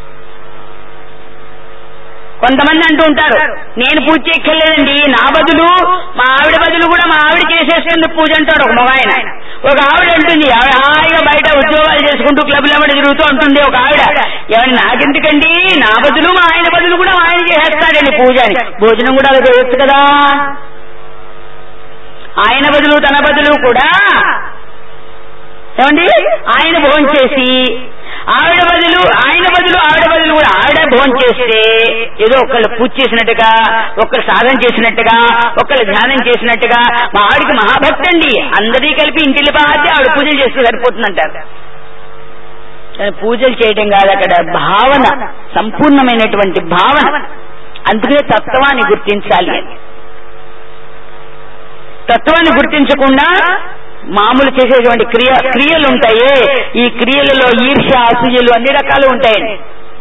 కొంతమంది అంటూ ఉంటారు నేను పూజ చేయక్కర్లేదండి నా బదులు మా ఆవిడ బదులు కూడా మా ఆవిడ చేసేసేందుకు పూజ అంటాడు ఒక మగాయన ఒక ఆవిడ అంటుంది ఆవిడ హాయిగా బయట ఉద్యోగాలు చేసుకుంటూ క్లబ్ల వెంబడి తిరుగుతూ ఉంటుంది ఒక ఆవిడ ఏమని నాకెందుకండి నా బదులు మా ఆయన బదులు కూడా మా ఆయన చేసేస్తాడండి పూజ అని భోజనం కూడా అలా చేయొచ్చు కదా ఆయన బదులు తన బదులు కూడా ఏమండి ఆయన భోజనం చేసి ఆవిడ బదులు ఆయన బదులు ఆవిడ బదులు కూడా ఆవిడ భోజనం చేస్తే ఏదో ఒకళ్ళు పూజ చేసినట్టుగా ఒకళ్ళు సాధన చేసినట్టుగా ఒకళ్ళు ధ్యానం చేసినట్టుగా మా ఆవిడికి మహాభక్తి అండి అందరినీ కలిపి ఇంటిల్లి బాధ్య ఆవిడ పూజలు చేస్తే సరిపోతుందంటారు కానీ పూజలు చేయడం కాదు అక్కడ భావన సంపూర్ణమైనటువంటి భావన అందుకే తత్వాన్ని గుర్తించాలి అని తత్వాన్ని గుర్తించకుండా మామూలు చేసేటువంటి క్రియ క్రియలు ఉంటాయి ఈ క్రియలలో ఈర్ష అసూయలు అన్ని రకాలు ఉంటాయండి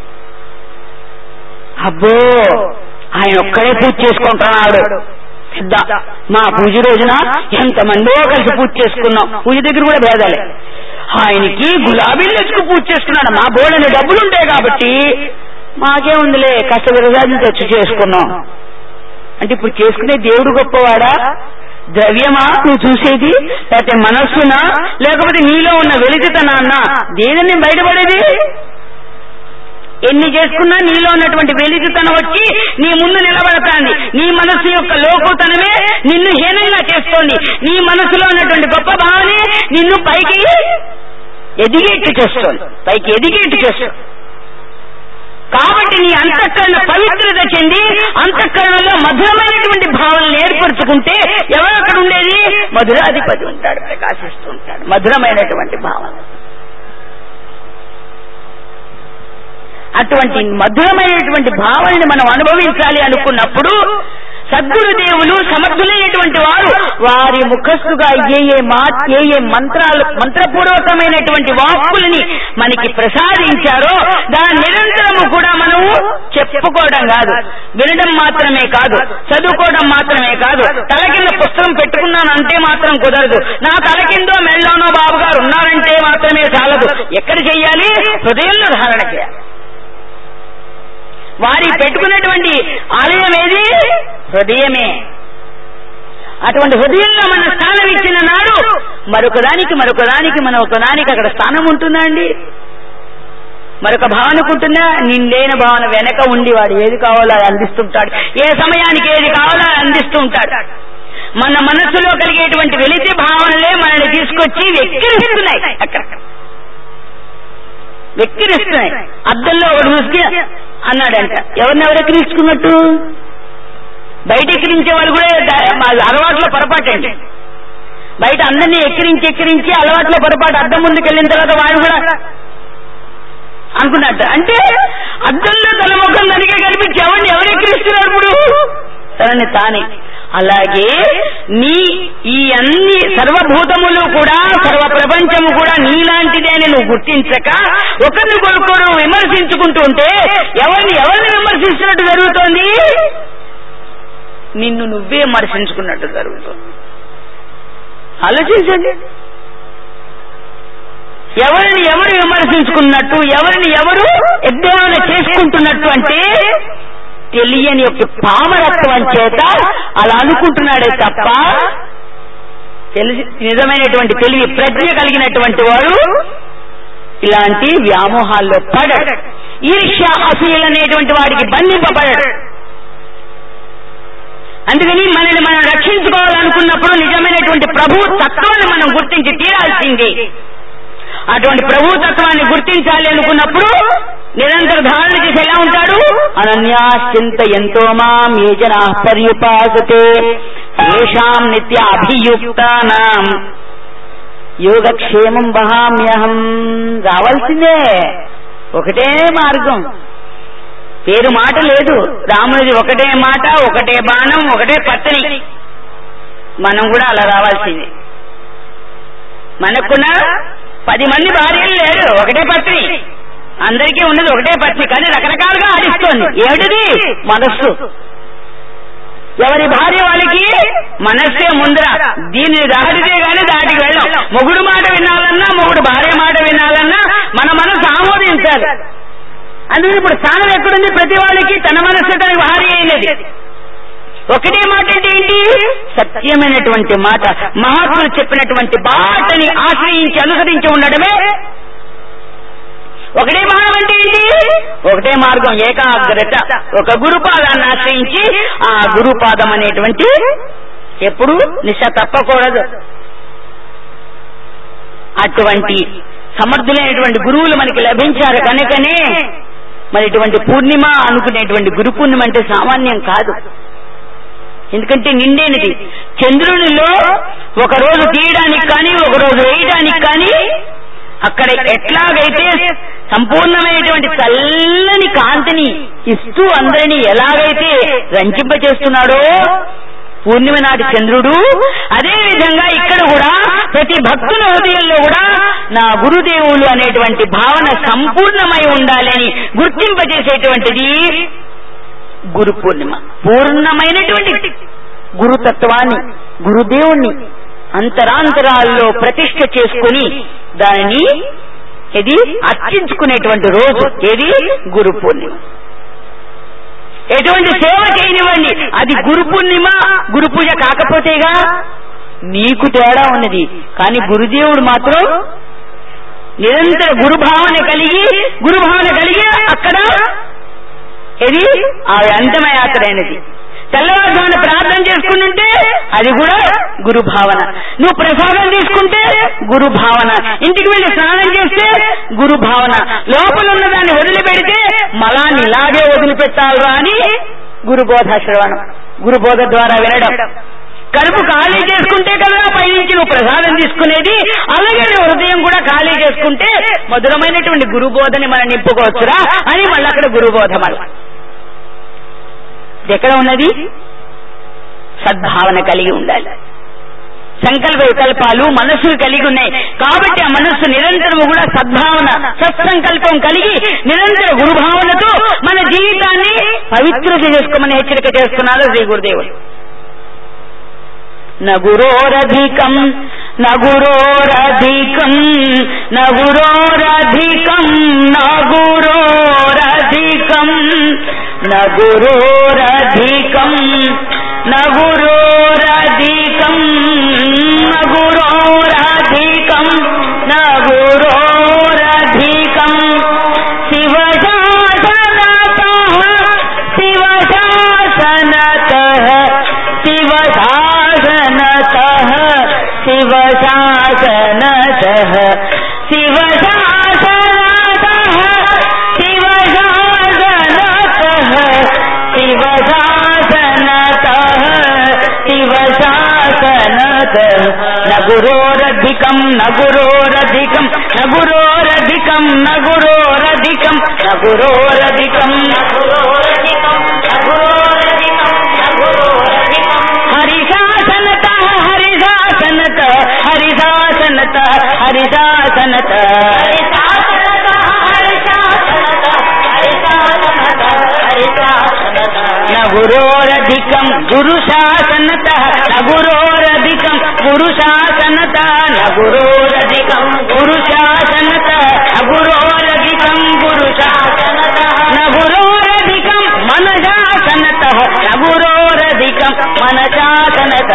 అబ్బో ఆయన ఒక్కడే పూజ చేసుకుంటున్నాడు పెద్ద మా పూజ రోజున ఎంతమందో కలిసి పూజ చేసుకున్నాం పూజ దగ్గర కూడా భేదాలే ఆయనకి గులాబీలు తెచ్చుకు పూజ చేసుకున్నాడు మా బోడని డబ్బులు ఉంటాయి కాబట్టి మాకేముందిలే కష్ట విరజాన్ని తెచ్చి చేసుకున్నాం అంటే ఇప్పుడు చేసుకునే దేవుడు గొప్పవాడా ద్రవ్యమా నువ్వు చూసేది లేకపోతే మనస్సునా లేకపోతే నీలో ఉన్న వెలితితనాన్న దేనిని బయటపడేది ఎన్ని చేసుకున్నా నీలో ఉన్నటువంటి వెలితితనం వచ్చి నీ ముందు నిలబడతాంది నీ మనస్సు యొక్క లోకుతనమే నిన్ను హీనంగా చేస్తోంది నీ మనసులో ఉన్నటువంటి గొప్ప భావనే నిన్ను పైకి ఎదిగేట్టు చేస్తోంది పైకి ఎదిగేట్టు చేస్తుంది కాబట్టి నీ అంతఃకరణ పవిత్రత చెంది అంతఃకరణలో మధురమైనటువంటి భావనలు ఏర్పరచుకుంటే ఎవరు అక్కడ ఉండేది మధురాధిపతి ఉంటాడు ప్రకాశిస్తూ ఉంటాడు మధురమైనటువంటి భావన అటువంటి మధురమైనటువంటి భావనని మనం అనుభవించాలి అనుకున్నప్పుడు సద్గురుదేవులు సమర్థులైనటువంటి వారు వారి ముఖస్సుగా ఏ ఏ మా ఏ ఏ మంత్రాలు మంత్రపూర్వకమైనటువంటి వాక్కులని మనకి ప్రసాదించారో దాని నిరంతరము కూడా మనము చెప్పుకోవడం కాదు వినడం మాత్రమే కాదు చదువుకోవడం మాత్రమే కాదు తల కింద పుస్తకం పెట్టుకున్నాను అంటే మాత్రం కుదరదు నా తల కిందో మెల్లోనో బాబు గారు ఉన్నారంటే మాత్రమే చాలదు ఎక్కడ చెయ్యాలి హృదయంలో ధారణ చేయాలి వారి పెట్టుకున్నటువంటి ఆలయం ఏది హృదయమే అటువంటి హృదయంలో మన స్థానం ఇచ్చిన నాడు మరొక దానికి మరొక దానికి మరొక దానికి అక్కడ స్థానం ఉంటుందా అండి మరొక భావనకు ఉంటుందా నిండైన భావన వెనక ఉండి వాడు ఏది కావాలో అది అందిస్తుంటాడు ఏ సమయానికి ఏది కావాలో అది అందిస్తూ ఉంటాడు మన మనస్సులో కలిగేటువంటి వెలితి భావనలే మనల్ని తీసుకొచ్చి వెక్కిరిస్తున్నాయి అక్కడ వెక్కిరిస్తున్నాయి అద్దంలో ఒకటి చూసి అన్నాడంట ఎవరిని ఎవరు ఎక్కిరించుకున్నట్టు బయట ఎక్కిరించే వాళ్ళు కూడా దా- మా అలవాట్లో పొరపాటు అండి బయట అందరినీ ఎక్కిరించి ఎక్కిరించి అలవాట్లో పొరపాటు అద్దం ముందుకు వెళ్ళిన తర్వాత వాడు కూడా అనుకున్నట్టు అంటే అద్దంలో తన ముఖం తనకే కనిపించి ఎవరిని ఎవరు ఎక్కిరిస్తున్నారు ఇప్పుడు తనని తానే అలాగే నీ ఈ అన్ని సర్వభూతములు కూడా సర్వ ప్రపంచము కూడా నీలాంటిదే అని నువ్వు గుర్తించక ఒకరిని కొడుకోడు విమర్శించుకుంటూ ఉంటే ఎవరిని ఎవరిని విమర్శిస్తున్నట్టు జరుగుతోంది నిన్ను నువ్వే విమర్శించుకున్నట్టు జరుగుతుంది ఆలోచించండి ఎవరిని ఎవరు విమర్శించుకున్నట్టు ఎవరిని ఎవరు ఎద్దేవన చేసుకుంటున్నట్టు అంటే తెలియని యొక్క పామరత్వం చేత అలా అనుకుంటున్నాడే తప్ప తెలిసి నిజమైనటువంటి తెలివి ప్రజ్ఞ కలిగినటువంటి వాడు ఇలాంటి వ్యామోహాల్లో పడడు ఈర్ష్య అసూయలు అనేటువంటి వాడికి బంధింపబడడు అందుకని మనల్ని మనం రక్షించుకోవాలనుకున్నప్పుడు నిజమైనటువంటి ప్రభు తత్వాన్ని మనం గుర్తించి తీరాల్సింది అటువంటి ప్రభు తత్వాన్ని గుర్తించాలి అనుకున్నప్పుడు నిరంతర ధారణ చేసి ఎలా ఉంటాడు అనన్యాశ్చింత ఎంతో మాం ఏ జనా పర్యుపాసతే తేషాం నిత్య అభియుక్తానాం యోగక్షేమం వహామ్యహం రావాల్సిందే ఒకటే మార్గం పేరు మాట లేదు రామునిది ఒకటే మాట ఒకటే బాణం ఒకటే పత్ని మనం కూడా అలా రావాల్సిందే మనకున్న పది మంది భార్యలు లేరు ఒకటే పత్ని అందరికీ ఉన్నది ఒకటే పత్ని కానీ రకరకాలుగా ఆడిస్తోంది ఏమిటిది మనస్సు ఎవరి భార్య వాళ్ళకి మనస్సే ముందర దీనిని దాటితే గాని దాటికి వెళ్ళాం మొగుడు మాట వినాలన్నా మొగుడు భార్య మాట వినాలన్నా మన మనసు ఆమోదించాలి అందుకని ఇప్పుడు స్థానం ఎక్కడుంది ప్రతి వాళ్ళకి తన మనస్సు తన భార్య అయినది ఒకటే మాట అంటే ఏంటి సత్యమైనటువంటి మాట మహాత్ములు చెప్పినటువంటి బాటని ఆశ్రయించి అనుసరించి ఉండడమే ఒకటే మార్గం అంటే ఏంటి ఒకటే మార్గం ఏకాగ్రత ఒక గురుపాదాన్ని ఆశ్రయించి ఆ గురుపాదం అనేటువంటి ఎప్పుడు నిశ తప్పకూడదు అటువంటి సమర్థులైనటువంటి గురువులు మనకి లభించారు కనుకనే మరి ఇటువంటి పూర్ణిమ అనుకునేటువంటి గురు పూర్ణిమ అంటే సామాన్యం కాదు ఎందుకంటే నిండేనిది చంద్రునిలో ఒక రోజు తీయడానికి కానీ ఒక రోజు వేయడానికి కానీ అక్కడ ఎట్లాగైతే సంపూర్ణమైనటువంటి చల్లని కాంతిని ఇస్తూ అందరినీ ఎలాగైతే రంజింపచేస్తున్నాడో పూర్ణిమ నాటి చంద్రుడు అదే విధంగా ఇక్కడ కూడా ప్రతి భక్తుల హృదయంలో కూడా నా గురుదేవులు అనేటువంటి భావన సంపూర్ణమై ఉండాలని గుర్తింపజేసేటువంటిది గురు పూర్ణిమ పూర్ణమైనటువంటి గురుతత్వాన్ని గురుదేవుణ్ణి అంతరాంతరాల్లో ప్రతిష్ఠ చేసుకుని దానిని ఇది అర్చించుకునేటువంటి రోజు ఏది గురు పూర్ణిమ ఎటువంటి సేవ చేయనివ్వండి అది గురు పూర్ణిమ గురు పూజ కాకపోతేగా నీకు తేడా ఉన్నది కానీ గురుదేవుడు మాత్రం నిరంతర గురుభావన కలిగి గురుభావన కలిగి అక్కడ ఇది ఆ అంతమయాత్రైనది తెల్లవారుజామున ప్రార్థన చేసుకుంటుంటే అది కూడా గురు భావన నువ్వు ప్రసాదం తీసుకుంటే గురు భావన ఇంటికి వెళ్లి స్నానం చేస్తే గురు భావన లోపల ఉన్న దాన్ని వదిలిపెడితే మలాన్ని ఇలాగే వదిలిపెట్టాలరా అని గురుబోధ శ్రవణం గురుబోధ ద్వారా వినడం కడుపు ఖాళీ చేసుకుంటే కదా పైనుంచి నువ్వు ప్రసాదం తీసుకునేది అలాగే నీ హృదయం కూడా ఖాళీ చేసుకుంటే మధురమైనటువంటి గురుబోధని మనం నింపుకోవచ్చురా అని మళ్ళీ అక్కడ గురుబోధ మళ్ళీ ఇది ఎక్కడ ఉన్నది సద్భావన కలిగి ఉండాలి సంకల్ప వికల్పాలు మనస్సులు కలిగి ఉన్నాయి కాబట్టి ఆ మనస్సు నిరంతరము కూడా సద్భావన సత్సంకల్పం కలిగి నిరంతర గురుభావనతో మన జీవితాన్ని పవిత్రత చేసుకోమని హెచ్చరిక చేస్తున్నారు శ్రీ గురుదేవుడు నగురోరధికం నగురోరధికం నగురోరధికం నగురోరధికం నగురోరధికం నగురోరధికం నగురోరధికం నగురోరధికం శివశాసనతః శివశాసనతః శివశాసనతః శివశాసనతః శివశాసనతః శివశాసనతః శివశాసనతః శివశాసనతః నగురోరధికం నగురోరధికం నగురోరధికం నగురోరధికం నగురోరధికం హరిశాసనత హరిశాసనత హరిశాసనత హరిశాసనత గురోరధికం గురు శాసనత గురోరధికం గురు శాసనత గురోరధికం గురు శాసనత గురోరధికం గురు శాసనత గురోరధికం మన శాసనత గురోరధికం మన శాసనత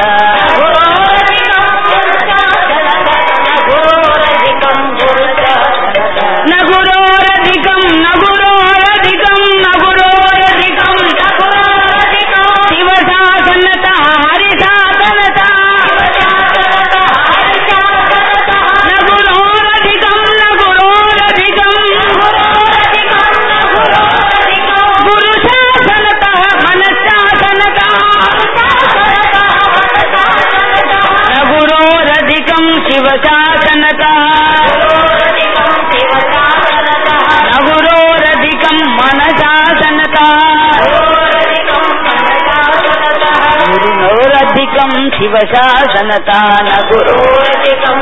నగురోరధికం నగురోరధికం నగురోరధికం శివ శాసనత హరి శాసనత నగురోరధికం నగురోరధికం గురు శాసనత మన శాసనత నగురోరధికం శివ శాసనత నగురోరధికం మన శాసనత గురునోరధికం శివ శాసనత నగురోరధికం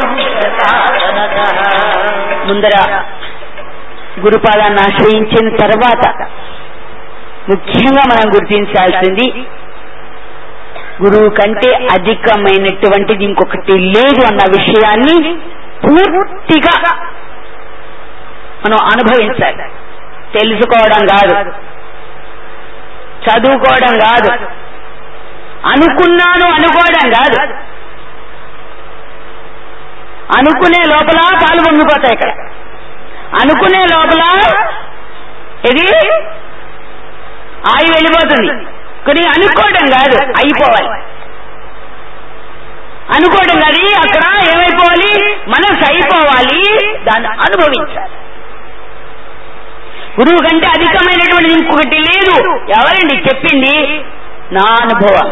ముందర గురుపాదాన్ని ఆశ్రయించిన తర్వాత ముఖ్యంగా మనం గుర్తించాల్సింది గురువు కంటే అధికమైనటువంటిది ఇంకొకటి లేదు అన్న విషయాన్ని పూర్తిగా మనం అనుభవించాలి తెలుసుకోవడం కాదు చదువుకోవడం కాదు అనుకున్నాను అనుకోవడం కాదు అనుకునే లోపల పాలు పొంగిపోతాయి ఇక్కడ అనుకునే లోపల ఇది ఆయి వెళ్ళిపోతుంది కానీ అనుకోవడం కాదు అయిపోవాలి అనుకోవడం కాదు అక్కడ ఏమైపోవాలి మనసు అయిపోవాలి దాన్ని అనుభవించాలి గురువు కంటే అధికమైనటువంటి ఇంకొకటి లేదు ఎవరండి చెప్పింది నా అనుభవం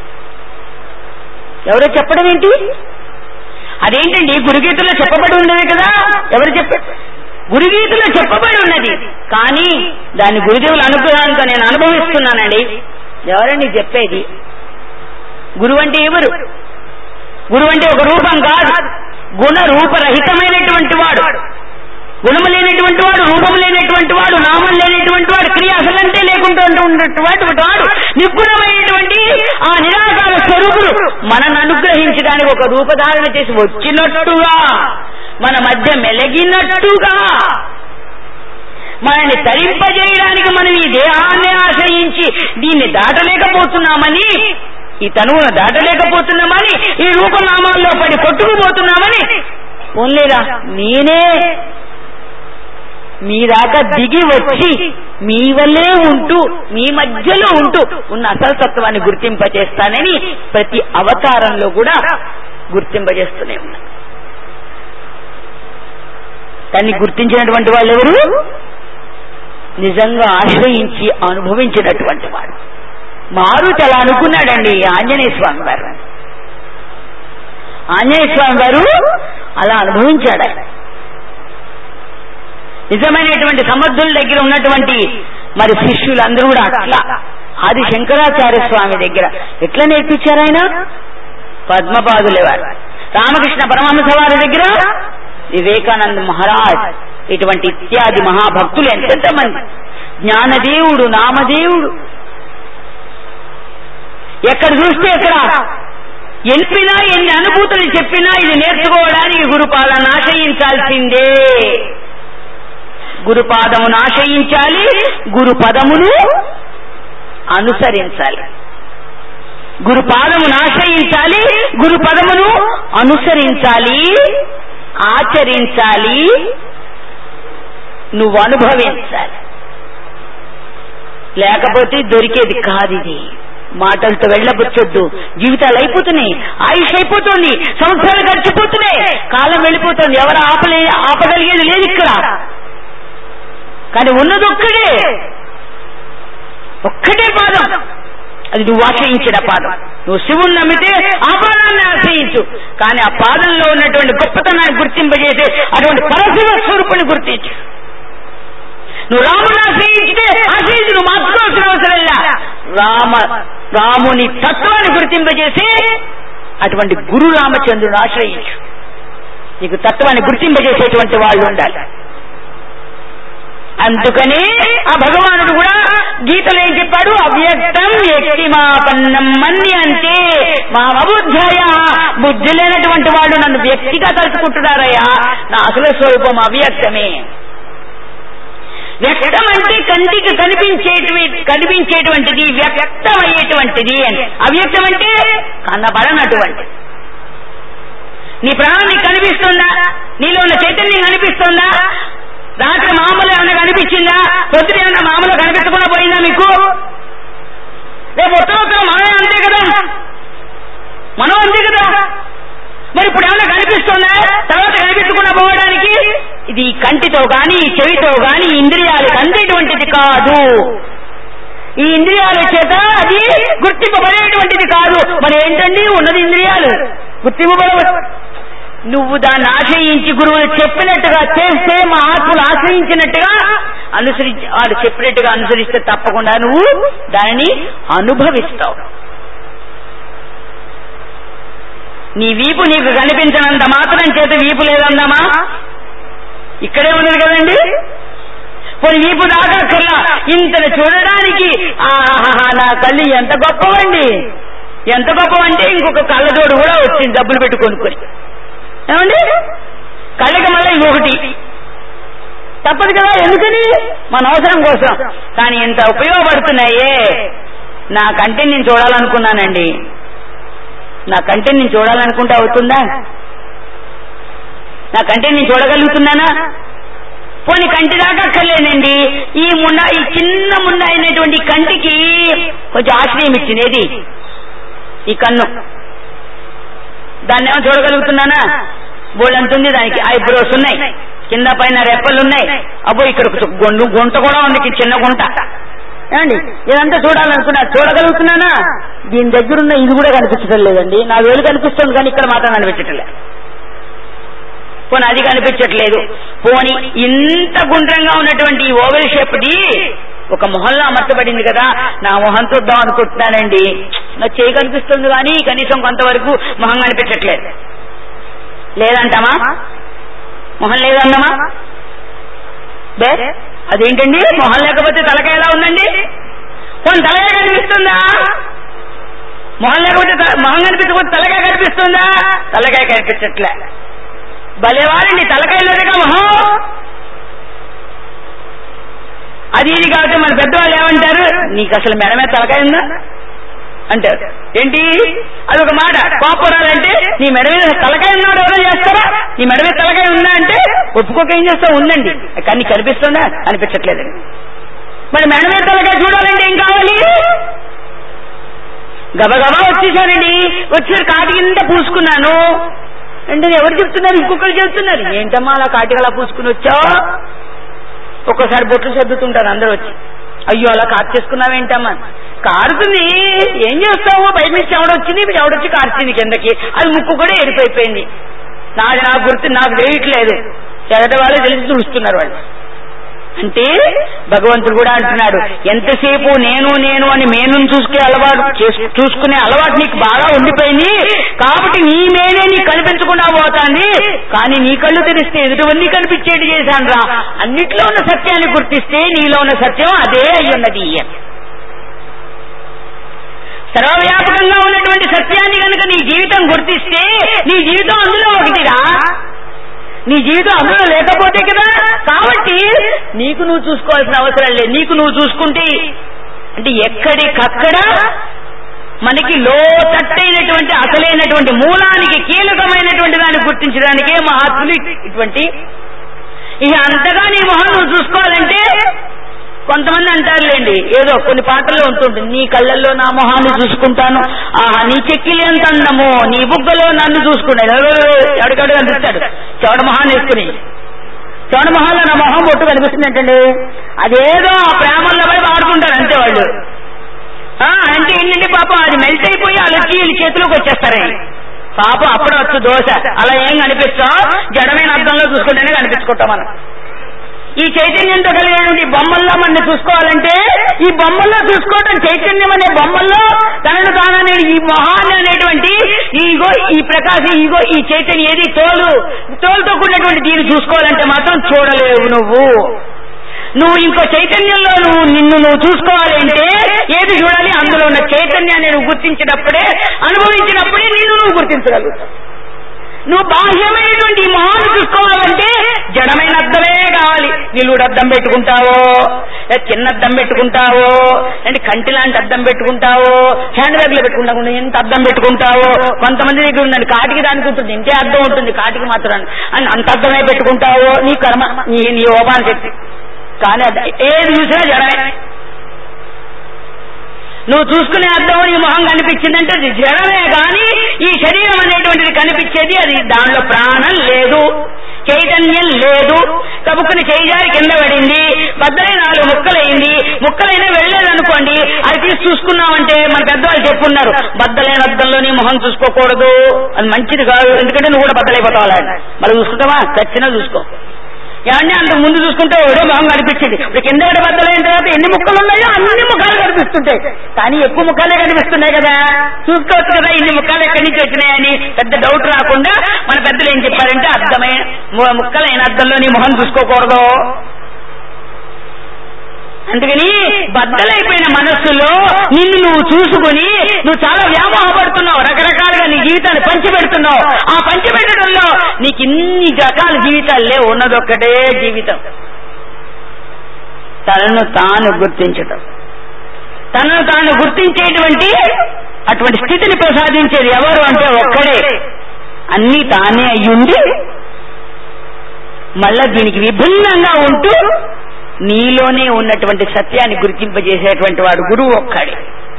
ఎవరో చెప్పడం ఏంటి అదేంటండి గురుగీతలో చెప్పబడి ఉన్నది కదా ఎవరు చెప్పారు గురుగీతలో చెప్పబడి ఉన్నది కానీ దాని గురుదేవుల అనుగ్రహంతో నేను అనుభవిస్తున్నానండి ఎవరండి చెప్పేది గురువు అంటే ఎవరు గురువు అంటే ఒక రూపం కాదు గుణ రూపరహితమైనటువంటి వాడు గుణము లేనటువంటి వాడు రూపం లేనటువంటి వాడు నామం లేనటువంటి వాడు క్రియ అసలంటే లేకుండా ఉన్నటువంటి వాడు నిపుణమైనటువంటి ఆ నిరాకార స్వరూపుడు మనల్ని అనుగ్రహించడానికి ఒక రూపధారణ చేసి వచ్చినట్టుగా మన మధ్య మెలగినట్టుగా మనల్ని తరింపజేయడానికి మనం ఈ దేహాన్ని ఆశ్రయించి దీన్ని దాటలేకపోతున్నామని ఈ తనువును దాటలేకపోతున్నామని ఈ రూపనామాల్లో పడి కొట్టుకుపోతున్నామని పోన్లేరా నేనే మీ దాకా దిగి వచ్చి మీ వల్లే ఉంటూ మీ మధ్యలో ఉంటూ ఉన్న అసలు తత్వాన్ని గుర్తింపజేస్తానని ప్రతి అవతారంలో కూడా గుర్తింపజేస్తూనే ఉన్నా దాన్ని గుర్తించినటువంటి వాళ్ళు ఎవరు నిజంగా ఆశ్రయించి అనుభవించినటువంటి వాడు మారుతి అలా అనుకున్నాడండి ఆంజనేయ స్వామి వారు ఆంజనేయ స్వామి వారు అలా అనుభవించాడు ఆయన నిజమైనటువంటి సమర్థుల దగ్గర ఉన్నటువంటి మరి శిష్యులందరూ కూడా అట్లా ఆది శంకరాచార్య స్వామి దగ్గర ఎట్లా నేర్పించారు ఆయన పద్మపాదులే వారు రామకృష్ణ పరమహంస వారి దగ్గర వివేకానంద మహారాజ్ ఇటువంటి ఇత్యాది మహాభక్తులు ఎంతెంత మంది జ్ఞానదేవుడు నామదేవుడు ఎక్కడ చూస్తే ఎక్కడ ఎల్పినా ఎన్ని అనుభూతులు చెప్పినా ఇది నేర్చుకోవడానికి గురుపాలను ఆశ్రయించాల్సిందే గురుపాదమును ఆశ్రయించాలి గురు పదమును అనుసరించాలి గురు పాదమును ఆశ్రయించాలి గురు పదమును అనుసరించాలి ఆచరించాలి నువ్వు అనుభవించాలి లేకపోతే దొరికేది కాదు ఇది మాటలతో వెళ్ళబుచ్చొద్దు జీవితాలు అయిపోతున్నాయి ఆయుష్ అయిపోతుంది సంవత్సరాలు గడిచిపోతున్నాయి కాలం వెళ్ళిపోతుంది ఎవరు ఆపలే ఆపగలిగేది లేదు ఇక్కడ కానీ ఉన్నది ఒక్కడే ఒక్కటే పాదం అది నువ్వు ఆశ్రయించిన పాదం నువ్వు శివుని నమ్మితే ఆ పాదాన్ని ఆశ్రయించు కానీ ఆ పాదంలో ఉన్నటువంటి గొప్పతనాన్ని గుర్తింపజేసే అటువంటి పరశివ స్వరూపుని గుర్తించు నువ్వు రాముని ఆశ్రయించితే ఆశ్రయించు నువ్వు మార్చుకోవాల్సిన అవసరం లేదా రామ రాముని తత్వాన్ని గుర్తింపజేసి అటువంటి గురు రామచంద్రుని ఆశ్రయించు నీకు తత్వాన్ని గుర్తింపజేసేటువంటి వాళ్ళు ఉండాలి అందుకని ఆ భగవానుడు కూడా గీతలో ఏం చెప్పాడు అవ్యక్తం వ్యక్తిమాపన్నం మన్ని అంటే మా బుద్ధయ బుద్ధి లేనటువంటి వాళ్ళు నన్ను వ్యక్తిగా తలుచుకుంటున్నారయ్యా నా అసలు స్వరూపం అవ్యక్తమే వ్యక్తం అంటే కంటికి కనిపించేటువంటి కనిపించేటువంటిది వ్యక్తమయ్యేటువంటిది అని అవ్యక్తం అంటే కనబడనటువంటి నీ ప్రాణం నీకు కనిపిస్తుందా నీలో ఉన్న చైతన్యం కనిపిస్తుందా రాత్రి మామూలు ఏమైనా కనిపించిందా పొద్దున ఏమైనా మామూలు కనిపించకుండా పోయిందా మీకు రేపు ఉత్తరోత్తర మనమే అంతే కదా మనం అంతే కదా మరి ఇప్పుడు ఏమైనా కనిపిస్తుందా తర్వాత కనిపించకుండా పోవడానికి ఇది కంటితో గాని చెవితో గాని ఇంద్రియాలకు అందేటువంటిది కాదు ఈ ఇంద్రియాల చేత అది గుర్తింపబడేటువంటిది కాదు మరి ఏంటండి ఉన్నది ఇంద్రియాలు గుర్తింపబడవు నువ్వు దాన్ని ఆశ్రయించి గురువులు చెప్పినట్టుగా చేస్తే మహాత్ములు ఆశ్రయించినట్టుగా అనుసరించి వాడు చెప్పినట్టుగా అనుసరిస్తే తప్పకుండా నువ్వు దానిని అనుభవిస్తావు నీ వీపు నీకు కనిపించినంత మాత్రం చేత వీపు లేదందామా ఇక్కడే ఉన్నది కదండి పోనీ వీపు దాకా ఇంతను చూడడానికి ఆహాహా నా కళ్ళు ఎంత గొప్పవండి ఎంత గొప్పవంటే ఇంకొక కళ్ళజోడు కూడా వచ్చింది డబ్బులు పెట్టి కొనుక్కొని ఏమండి కళ్ళకి మళ్ళీ ఇంకొకటి తప్పదు కదా ఎందుకని మన అవసరం కోసం కానీ ఇంత ఉపయోగపడుతున్నాయే నా కంటే నేను చూడాలనుకున్నానండి నా కంటే నేను చూడాలనుకుంటే అవుతుందా నా కంటే నేను చూడగలుగుతున్నానా పోనీ కంటి దాకా అక్కర్లేనండి ఈ మున్న ఈ చిన్న మున్న అయినటువంటి కంటికి కొంచెం ఆశ్రయం ఇచ్చింది ఏది ఈ కన్ను దాన్ని ఏమో చూడగలుగుతున్నానా బోల్డ్ అంతుంది దానికి ఐబ్రోస్ ఉన్నాయి కింద పైన రెప్పలు ఉన్నాయి అబ్బో ఇక్కడ ఒక గొండు గుంట కూడా ఉంది ఈ చిన్న గుంట ఏమండి ఇదంతా చూడాలనుకున్నా చూడగలుగుతున్నానా దీని దగ్గర ఉన్న ఇది కూడా కనిపించడం లేదండి నా వేలు కనిపిస్తుంది కానీ ఇక్కడ మాత్రం కనిపించటం లేదు పోనీ అది కనిపించట్లేదు పోని ఇంత గుండ్రంగా ఉన్నటువంటి ఈ ఓవెల్ షేప్ది ఒక మొహంలో అమర్చబడింది కదా నా మొహం చూద్దాం అనుకుంటున్నానండి నా చేయి కనిపిస్తుంది కానీ కనీసం కొంతవరకు మొహం కనిపించట్లేదు లేదంటామా మొహం లేదన్నామా బే అదేంటండి మొహం లేకపోతే తలకాయ ఎలా ఉందండి పోనీ తలకాయ కనిపిస్తుందా మొహం లేకపోతే త- మొహం కనిపించకపోతే తలకాయ కనిపిస్తుందా తలకాయ కనిపించట్లే భలేవారండి తలకాయ లేదుగా మొహం అది ఇది కాబట్టి మన పెద్దవాళ్ళు ఏమంటారు నీకు అసలు మెడమే తలకాయ ఉందా అంటారు ఏంటి అదొక మాట కోపరాలంటే నీ మెడ మీద తలకాయ ఉన్నాడు ఎవరో చేస్తారా నీ మెడ మీద తలకాయ ఉందా అంటే ఒప్పుకోక ఏం చేస్తావు ఉందండి కానీ నీకు కనిపిస్తుందా అనిపించట్లేదండి మరి మెడ మీద తలకాయ చూడాలంటే ఏం కావాలి గబగబా వచ్చేసానండి వచ్చారు కాటి కింద పూసుకున్నాను అంటే ఎవరు చెప్తున్నారు ఇంకొకరు చెప్తున్నారు ఏంటమ్మా అలా కాటికి అలా పూసుకుని వచ్చావు ఒక్కోసారి బొట్లు సర్దుతుంటారు అందరూ వచ్చి అయ్యో అలా కారు చేసుకున్నావేంటమ్మా కారుతుంది ఏం చేస్తావు బయట నుంచి ఎవడొచ్చింది ఎవడొచ్చి కార్చింది కిందకి అది ముక్కు కూడా ఎరిపోయిపోయింది నాది నాకు గుర్తు నాకు తెలియట్లేదు ఎదటి వాళ్ళు తెలిసి చూస్తున్నారు వాళ్ళు అంటే భగవంతుడు కూడా అంటున్నాడు ఎంతసేపు నేను నేను అని మేను చూసుకునే అలవాటు చేసు- చూసుకునే అలవాటు నీకు బాగా ఉండిపోయింది కాబట్టి నీ మేనే నీకు కనిపించకుండా పోతాంది కానీ నీ కళ్ళు తెరిస్తే ఎదుటివన్నీ కనిపించేటి చేశాను రా అన్నిట్లో ఉన్న సత్యాన్ని గుర్తిస్తే నీలో ఉన్న సత్యం అదే అయ్యున్నది సర్వవ్యాపకంగా ఉన్నటువంటి సత్యాన్ని కనుక నీ జీవితం గుర్తిస్తే నీ జీవితం అందులో ఒకటిరా నీ జీవితం అందులో లేకపోతే కదా కాబట్టి నీకు నువ్వు చూసుకోవాల్సిన అవసరం లేదు నీకు నువ్వు చూసుకుంటే అంటే ఎక్కడికక్కడ మనకి లోతట్టైనటువంటి అసలైనటువంటి మూలానికి కీలకమైనటువంటి దాన్ని గుర్తించడానికే మహాత్ములు ఇటువంటి ఇక అంతగా నీ మొహం నువ్వు చూసుకోవాలంటే కొంతమంది అంటారులేండి ఏదో కొన్ని పాటల్లో ఉంటుంటుంది నీ కళ్ళల్లో నా మొహాన్ని చూసుకుంటాను ఆహా నీ చెక్కిలి ఎంత అందము నీ బుగ్గలో నన్ను చూసుకున్నాడు ఎవడికడు కనిపిస్తాడు చవడ మొహాన్ని వేసుకుని చవడ మొహాల్లో నా మొహం బొట్టు కనిపిస్తుంది ఏంటండి అదేదో ఆ ప్రేమల్లో పడి వాడుకుంటారు అంతే వాళ్ళు ఆ, అంటే ఏంటంటే పాపం అది మెల్ట్ అయిపోయి వాళ్ళు వచ్చి వీళ్ళ చేతిలోకి వచ్చేస్తారే పాపం అప్పుడు వచ్చు దోశ అలా ఏం కనిపిస్తావు జడమైన అర్థంలో చూసుకుంటేనే కనిపించుకుంటాం మనం ఈ చైతన్యంతో కలిగినటువంటి బొమ్మల్లో మనం చూసుకోవాలంటే ఈ బొమ్మల్లో చూసుకోవటం చైతన్యం అనే బొమ్మల్లో తనను తాననే ఈ మొహాన్ని అనేటువంటి ఈగో ఈ ప్రకాశం ఈగో ఈ చైతన్యం ఏది తోలు తోలుతో కూడినటువంటి దీన్ని చూసుకోవాలంటే మాత్రం చూడలేవు నువ్వు నువ్వు ఇంకో చైతన్యంలో నువ్వు నిన్ను నువ్వు చూసుకోవాలి అంటే ఏది చూడాలి అందులో ఉన్న చైతన్యాన్ని నువ్వు గుర్తించినప్పుడే అనుభవించినప్పుడే నిన్ను నువ్వు గుర్తించగలుగుతావు నువ్వు బాహ్యమైనటువంటి ఈ మొహాన్ని చూసుకోవాలంటే జడమైన అద్దమే కావాలి నిలువుడు అద్దం పెట్టుకుంటావో లేదా చిన్న అద్దం పెట్టుకుంటావో అంటే కంటి లాంటి అద్దం పెట్టుకుంటావో హ్యాండ్ బ్యాగ్ లో పెట్టుకుంటావు ఎంత అద్దం పెట్టుకుంటావో కొంతమంది దగ్గర ఉందండి కాటికి దానికి ఉంటుంది ఇంతే అద్దం ఉంటుంది కాటికి మాత్రం అని అంత అద్దమే పెట్టుకుంటావో నీ కర్మ నీ నీ ఓపాన శక్తి కానీ అది ఏది చూసినా జడమే నువ్వు చూసుకునే అర్థం నీ మొహం కనిపించిందంటే అది జడమే కానీ ఈ శరీరం అనేటువంటిది కనిపించేది అది దానిలో ప్రాణం లేదు చైతన్యం లేదు తప్పుకుని చేయిజారి కింద పడింది బద్దలై నాలుగు ముక్కలైంది ముక్కలైనా వెళ్ళలేదనుకోండి అది తీసి చూసుకున్నామంటే మన పెద్దవాళ్ళు చెప్పున్నారు బద్దలైన అద్దంలో నీ మొహం చూసుకోకూడదు అది మంచిది కాదు ఎందుకంటే నువ్వు కూడా బద్దలైపోతావు మళ్ళీ చూసుకుంటావా చచ్చినా చూసుకో ఏమంటే అంతకు ముందు చూసుకుంటే ఒరే మొహం కనిపించింది ఇప్పుడు కింద పడి బద్దలైన తర్వాత ఎన్ని ముక్కలు ఉన్నాయో అన్ని ముఖాలు కనిపిస్తుంటాయి కానీ ఎక్కువ ముఖాలే కనిపిస్తున్నాయి కదా చూసుకోవచ్చు కదా ఇన్ని ముఖాలు ఎక్కడి నుంచి వచ్చినాయని పెద్ద డౌట్ రాకుండా మన పెద్దలు ఏం చెప్పారంటే అర్థమైన ము- ముక్కలైన అర్థంలో నీ మొహం చూసుకోకూడదు అందుకని బద్దలైపోయిన మనస్సులో నిన్ను నువ్వు చూసుకుని నువ్వు చాలా వ్యామోహపడుతున్నావు రకరకాలుగా నీ జీవితాన్ని పంచిపెడుతున్నావు ఆ పంచిపెట్టడంలో నీకు ఇన్ని రకాల జీవితాలు లేవు ఉన్నదొక్కటే జీవితం తనను తాను గుర్తించటం తనను తాను గుర్తించేటువంటి అటువంటి స్థితిని ప్రసాదించేది ఎవరు అంటే ఒక్కడే అన్ని తానే అయ్యుండి మళ్ళా దీనికి విభిన్నంగా ఉంటూ నీలోనే ఉన్నటువంటి సత్యాన్ని గుర్తింపజేసేటువంటి వాడు గురువు ఒక్కడే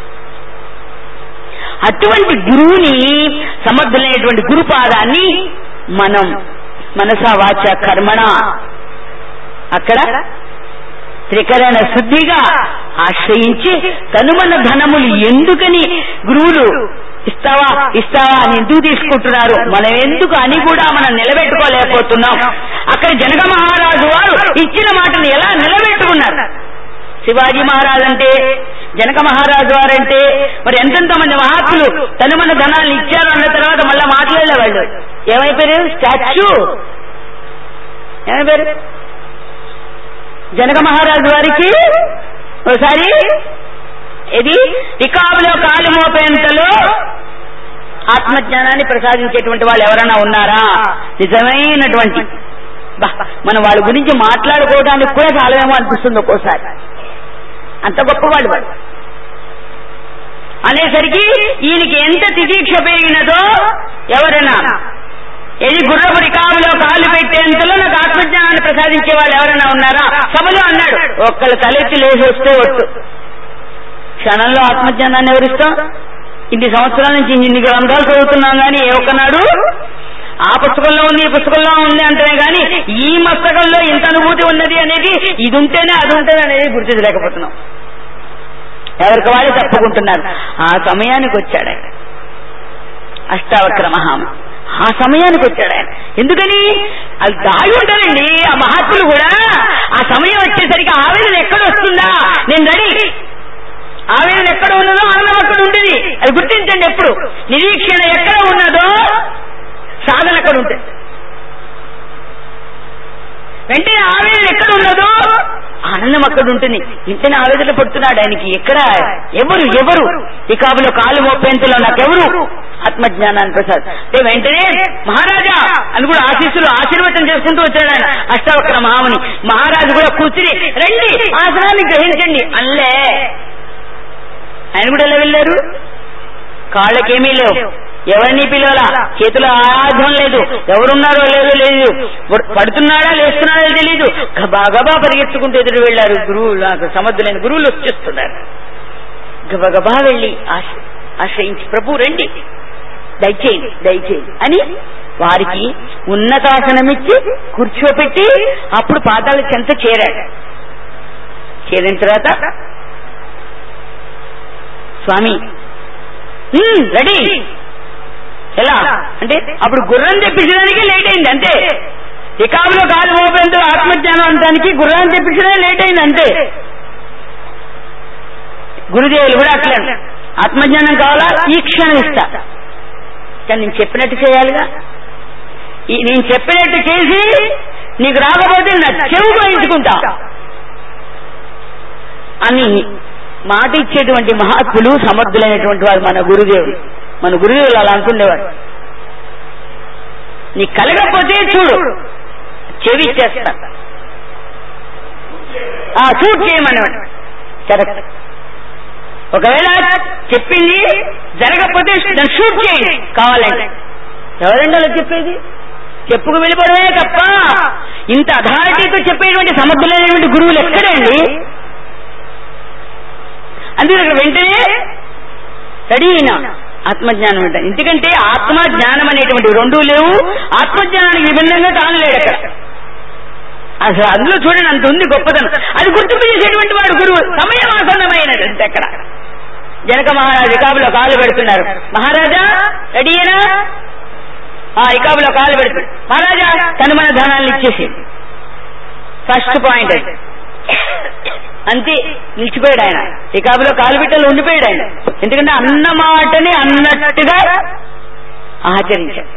అటువంటి గురువుని సమర్థులైనటువంటి గురుపాదాన్ని మనం మనసా వాచ కర్మణ అక్కడ త్రికరణ శుద్ధిగా ఆశ్రయించి తనుమన ధనములు ఎందుకని గురువులు ఇస్తావా ఇస్తావా అని ఎందుకు తీసుకుంటున్నారు మనం ఎందుకు అని కూడా మనం నిలబెట్టుకోలేకపోతున్నాం అక్కడ జనక మహారాజు వారు ఇచ్చిన మాటను ఎలా నిలబెట్టుకున్నారు శివాజీ మహారాజ్ అంటే జనక మహారాజు వారంటే మరి ఎంతెంత మంది మహాత్ములు తనుమన ధనాన్ని ఇచ్చారు అన్న తర్వాత మళ్ళా మాట్లాడలే వాళ్ళు ఏమైపోయారు స్టాచ్యూ ఏమైపోయారు జనక మహారాజు వారికి ఒకసారి ఇది రికాబులో కాలు మోపేంతలో ఆత్మజ్ఞానాన్ని ప్రసాదించేటువంటి వాళ్ళు ఎవరైనా ఉన్నారా నిజమైనటువంటి బా, మనం వాళ్ళ గురించి మాట్లాడుకోవడానికి కూడా చాలామేమో అనిపిస్తుంది ఒక్కోసారి అంత గొప్పవాళ్ళు వాళ్ళు అనేసరికి ఈయనకి ఎంత తిదీక్ష పెరిగినదో ఎవరైనా ఏది గుర్రపు రికాబులో కాలు పెట్టేంతలో నాకు ఆత్మజ్ఞానాన్ని ప్రసాదించే వాళ్ళు ఎవరైనా ఉన్నారా సభలో అన్నాడు ఒక్కళ్ళు తలెత్తి లేచి వస్తే ఒట్టు క్షణంలో ఆత్మజ్ఞానాన్ని ఎవరిస్తాం ఇన్ని సంవత్సరాల నుంచి ఇన్ని గ్రంథాలు చదువుతున్నాం కానీ ఏ ఒక్కనాడు ఆ పుస్తకంలో ఉంది ఈ పుస్తకంలో ఉంది అంటేనే కానీ ఈ మస్తకంలో ఇంత అనుభూతి ఉన్నది అనేది ఇది ఉంటేనే అది ఉంటేనే అనేది గుర్తించలేకపోతున్నాం ఎవరికి వాళ్ళు చెప్పుకుంటున్నారు ఆ సమయానికి వచ్చాడు ఆయన అష్టావక్ర మహామ ఆ సమయానికి వచ్చాడు ఆయన ఎందుకని అది దాగి ఉంటారండి ఆ మహాత్ములు కూడా ఆ సమయం వచ్చేసరికి ఆవేదన ఎక్కడ వస్తుందా నేను రెడీ ఆవేదన ఎక్కడ ఉన్నదో ఆనందం అక్కడ ఉండేది అది గుర్తించండి ఎప్పుడు నిరీక్షణ ఎక్కడ ఉన్నదో సాధన అక్కడ ఉంటుంది వెంటనే ఆవేదన ఎక్కడ ఉన్నదో ఆనందం అక్కడ ఉంటుంది ఇంతనే ఆవేదన పడుతున్నాడు ఆయనకి ఎక్కడ ఎవరు ఎవరు ఈ కాబులో కాలు మోపేంతలో నాకెవరు ఆత్మజ్ఞానాన్ని ప్రసాద్ అంటే వెంటనే మహారాజా అని కూడా ఆశీస్సులు ఆశీర్వచనం చేసుకుంటూ వచ్చాడు ఆయన అష్టావక్ర మహాముని మహారాజు కూడా కూర్చుని రండి ఆసనాన్ని గ్రహించండి అల్లే ఆయన కూడా ఎలా వెళ్ళారు కాళ్ళకేమీ లేవు ఎవరిని పిలవలా చేతుల ఆయుధం లేదు ఎవరున్నారో లేదో లేదు పడుతున్నాడా లేస్తున్నాడో తెలీదు గబాగబా పరిగెత్తుకుంటూ ఎదురు వెళ్లారు గురువులు నాకు సమర్థులైన గురువులు వచ్చేస్తున్నారు గబగబా వెళ్ళి ఆశ- ఆశ్రయించి ప్రభు రండి దయచేయండి దయచేయండి అని వారికి ఉన్నతాసనమిచ్చి కూర్చోపెట్టి అప్పుడు పాదాల చెంత చేరాడు చేరిన తర్వాత స్వామి "హ్మ్, రెడీ ఎలా అంటే అప్పుడు గుర్రం తెప్పించడానికి లేట్ అయింది అంతే రికాబులో కాలు మోపేందుకు ఆత్మజ్ఞానం అంటానికి గుర్రాన్ని తెప్పించడమే లేట్ అయింది అంతే గురుదేవులు కూడా అట్లే ఆత్మజ్ఞానం కావాలా ఈ క్షణం ఇస్తా కానీ నేను చెప్పినట్టు చేయాలిగా ఈ నేను చెప్పినట్టు చేసి నీకు రాకపోతే నా చెవు వాయించుకుంటా అని మాట ఇచ్చేటువంటి మహాత్ములు సమర్థులైనటువంటి వారు మన గురుదేవులు మన గురుదేవులు అలా అంటుండేవారు నీ కలగకపోతే చూడు చెవి ఇచ్చేస్తాను ఆ షూట్ చేయమనేవాడు కరెక్ట్ ఒకవేళ చెప్పింది జరగకపోతే దాన్ని షూట్ చేయండి కావాలంటే ఎవరండి అలా చెప్పేది చెప్పుకు వెళ్ళిపోవడమే తప్ప ఇంత అథారిటీతో చెప్పేటువంటి సమర్థులైనటువంటి గురువులు ఎక్కడండి అందుకే ఇక్కడ వెంటనే రెడీ అయినా ఆత్మజ్ఞానం అంటే ఎందుకంటే ఆత్మజ్ఞానం అనేటువంటి రెండు లేవు ఆత్మజ్ఞానానికి విభిన్నంగా తాను లేడు అక్కడ అసలు అందులో చూడండి అంత ఉంది గొప్పతనం అది గుర్తింపు చేసేటువంటి వాడు గురువు సమయం ఆసన్నమైనది అంతే అక్కడ జనక మహారాజు ఇకాబులో కాలు పెడుతున్నారు మహారాజా రెడీయేనా ఆ ఇకాబులో కాలు పెడుతున్నారు మహారాజా తను మన ధనాన్ని ఇచ్చేసి ఫస్ట్ పాయింట్ అది అంతే నిలిచిపోయాడు ఆయన ఇకాబులో కాలు పెట్టాలి ఉండిపోయాడు ఆయన ఎందుకంటే అన్న మాటని అన్నట్టుగా ఆచరించాడు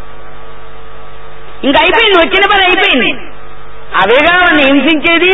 ఇంకా అయిపోయింది వచ్చిన పని అయిపోయింది అవేగా మన హింసించేది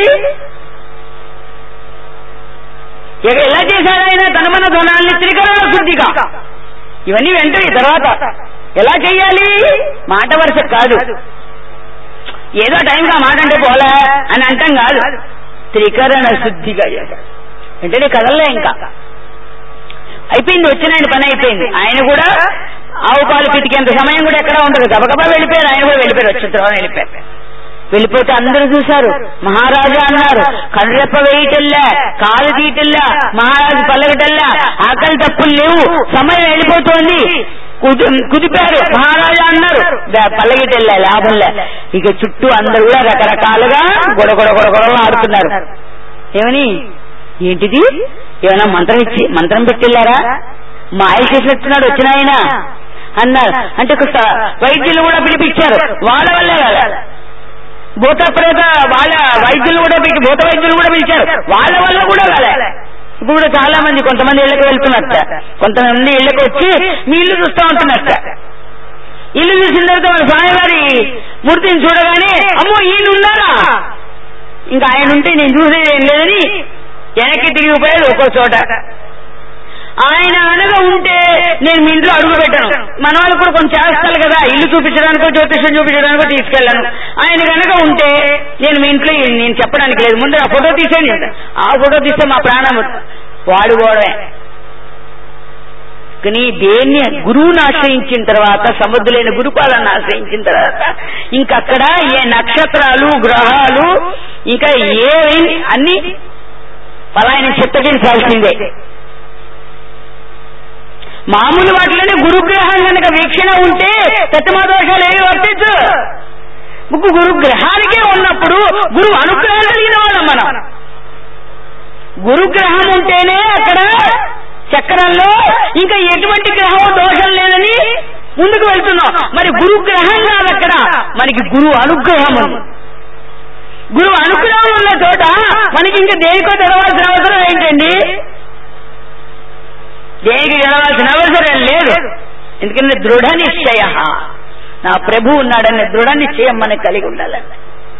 ఇక ఎలా చేశాడు ఆయన తన మన ధనాన్ని త్రికరణ శుద్ధిగా ఇవన్నీ వెంటనే తర్వాత ఎలా చెయ్యాలి మాట వరుస కాదు ఏదో టైంగా మాట అంటే పోలే అని అంటాం కాదు త్రికరణ శుద్ధిగా చేశాడు వెంటనే కదలలే ఇంకా అయిపోయింది వచ్చిన ఆయన పని అయిపోయింది ఆయన కూడా ఆవు పాలు పితికేంత సమయం కూడా ఎక్కడ ఉండదు గబగబా వెళ్ళిపోయారు ఆయన కూడా వెళ్ళిపోయారు వచ్చిన తర్వాత వెళ్ళిపోయారు వెళ్ళిపోతే అందరూ చూశారు మహారాజా అన్నారు కనురెప్ప వేయటల్లా కాలు తీయటల్లా మహారాజు పల్లగటల్లా ఆకలి తప్పులు లేవు సమయం వెళ్ళిపోతోంది కుది- కుదిపారు మహారాజా అన్నారు దా- పల్లగిటెళ్ళా లాభంలే ఇక చుట్టూ అందరూ కూడా రకరకాలుగా గొడగొడ గొడగొడలు ఆడుతున్నారు ఏమని ఏంటిది ఏమైనా మంత్రం ఇచ్చి మంత్రం పెట్టిల్లారా మాయలు చేసినట్టున్నాడు వచ్చిన ఆయన అన్నారు అంటే కొంత వైద్యులు కూడా పిలిపించారు వాళ్ళ వల్లే కదా భూత ప్రేత వాళ్ళ వైద్యులు కూడా పిలిచి భూత వైద్యులు కూడా పిలిచారు వాళ్ళ వల్ల కూడా కాలే ఇప్పుడు కూడా చాలా మంది కొంతమంది ఇళ్ళకి వెళ్తున్నట్ట కొంతమంది ఇళ్ళకి వచ్చి మీ ఇల్లు చూస్తూ ఉంటున్నట్ట ఇల్లు చూసిన తర్వాత మన స్వామివారి మూర్తిని చూడగానే అమ్మో ఈయన ఉన్నారా ఇంకా ఆయన ఉంటే నేను చూసేది ఏం లేదని వెనక్కి తిరిగిపోయేది ఒక్కో చోట ఆయన అనగా ఉంటే నేను మీ ఇంట్లో అడుగు పెట్టాను మన వాళ్ళు కూడా కొంచెం చేస్తారు కదా ఇల్లు చూపించడానికో జ్యోతిష్యం చూపించడానికో తీసుకెళ్ళాను ఆయన కనుక ఉంటే నేను మీ ఇంట్లో నేను చెప్పడానికి లేదు ముందు ఆ ఫోటో తీసేయండి ఆ ఫోటో తీస్తే మా ప్రాణం వాడుకోవడమే కానీ దేన్ని గురువుని ఆశ్రయించిన తర్వాత సముద్రులైన గురుపాలను ఆశ్రయించిన తర్వాత ఇంకక్కడ ఏ నక్షత్రాలు గ్రహాలు ఇంకా ఏ అన్ని పలాయన చిత్తగించాల్సిందే మామూలు వాటిలోనే గురుగ్రహం కనుక వీక్షణ ఉంటే సత్యమా దోషాలు ఏవి వర్తించు ముగ్గు గురుగ్రహానికే ఉన్నప్పుడు గురువు అనుగ్రహం కలిగిన వాళ్ళం మనం గురుగ్రహం ఉంటేనే అక్కడ చక్రంలో ఇంకా ఎటువంటి గ్రహం దోషం లేదని ముందుకు వెళ్తున్నాం మరి గురుగ్రహం కాదు అక్కడ మనకి గురువు అనుగ్రహం ఉంది గురువు అనుగ్రహం ఉన్న చోట మనకి ఇంకా దేనికో తెరవాల్సిన అవసరం ఏంటండి దేనికి తెరవాల్సిన అవసరం లేదు ఎందుకంటే దృఢ నిశ్చయ నా ప్రభు ఉన్నాడనే దృఢ నిశ్చయం మనకు కలిగి ఉండాలండి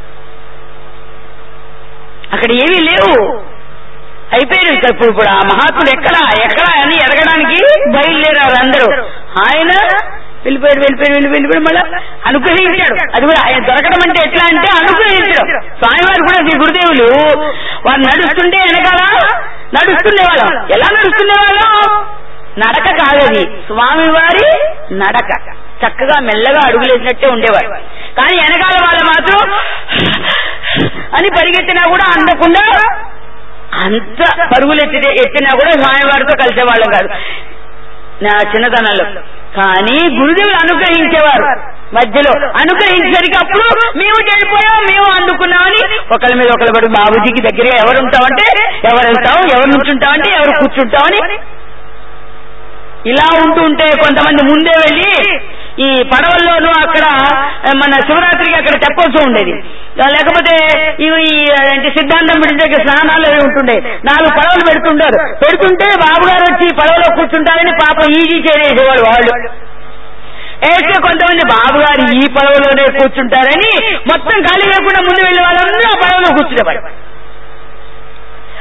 అక్కడ ఏమీ లేవు అయిపోయారు ఇక ఇప్పుడు ఇప్పుడు ఆ మహాత్ముడు ఎక్కడా ఎక్కడా అని ఎదగడానికి బయలుదేరారు అందరూ ఆయన వెళ్ళిపోయాడు వెళ్ళిపోయాడు వెళ్ళి వెళ్ళిపోయాడు మళ్ళా అనుగ్రహించాడు అది కూడా ఆయన దొరకడం అంటే ఎట్లా అంటే అనుగ్రహించడం స్వామివారు కూడా శ్రీ గురుదేవులు వారు నడుస్తుంటే వెనకాల నడుస్తుండేవాళ్ళం ఎలా నడుస్తుండేవాళ్ళం నడక కాదది స్వామివారి నడక చక్కగా మెల్లగా అడుగులేసినట్టే ఉండేవారు కానీ వెనకాల వాళ్ళు మాత్రం అని పరిగెత్తినా కూడా అందకుండా అంత పరుగులు ఎత్తి ఎత్తినా కూడా స్వామివారితో కలిసేవాళ్ళం కాదు నా చిన్నతనంలో కానీ గురుదేవులు అనుగ్రహించేవారు మధ్యలో అనుగ్రహించేసరికి అప్పుడు మేము చెడిపోయాం మేము అందుకున్నామని ఒకరి మీద ఒకరి పడి బాబుజీకి దగ్గరగా ఎవరు ఉంటామంటే ఎవరు వెళ్తాం ఎవరు నుంచుంటామంటే ఎవరు కూర్చుంటామని ఇలా ఉంటూ ఉంటే కొంతమంది ముందే వెళ్ళి ఈ పడవల్లోనూ అక్కడ మన శివరాత్రికి అక్కడ తెప్పొచ్చు ఉండేది లేకపోతే ఇవి అంటే సిద్ధాంతం విడిచే స్నానాలు అవి ఉంటుండే నాలుగు పడవలు పెడుతుంటారు పెడుతుంటే బాబు గారు వచ్చి పడవలో కూర్చుంటారని పాపం ఈజీ చేసేవాడు వాళ్ళు వేస్తే కొంతమంది బాబు గారు ఈ పడవలోనే కూర్చుంటారని మొత్తం ఖాళీ లేకుండా ముందు వెళ్ళే వాళ్ళందరూ ఆ పడవలో కూర్చునేవాడు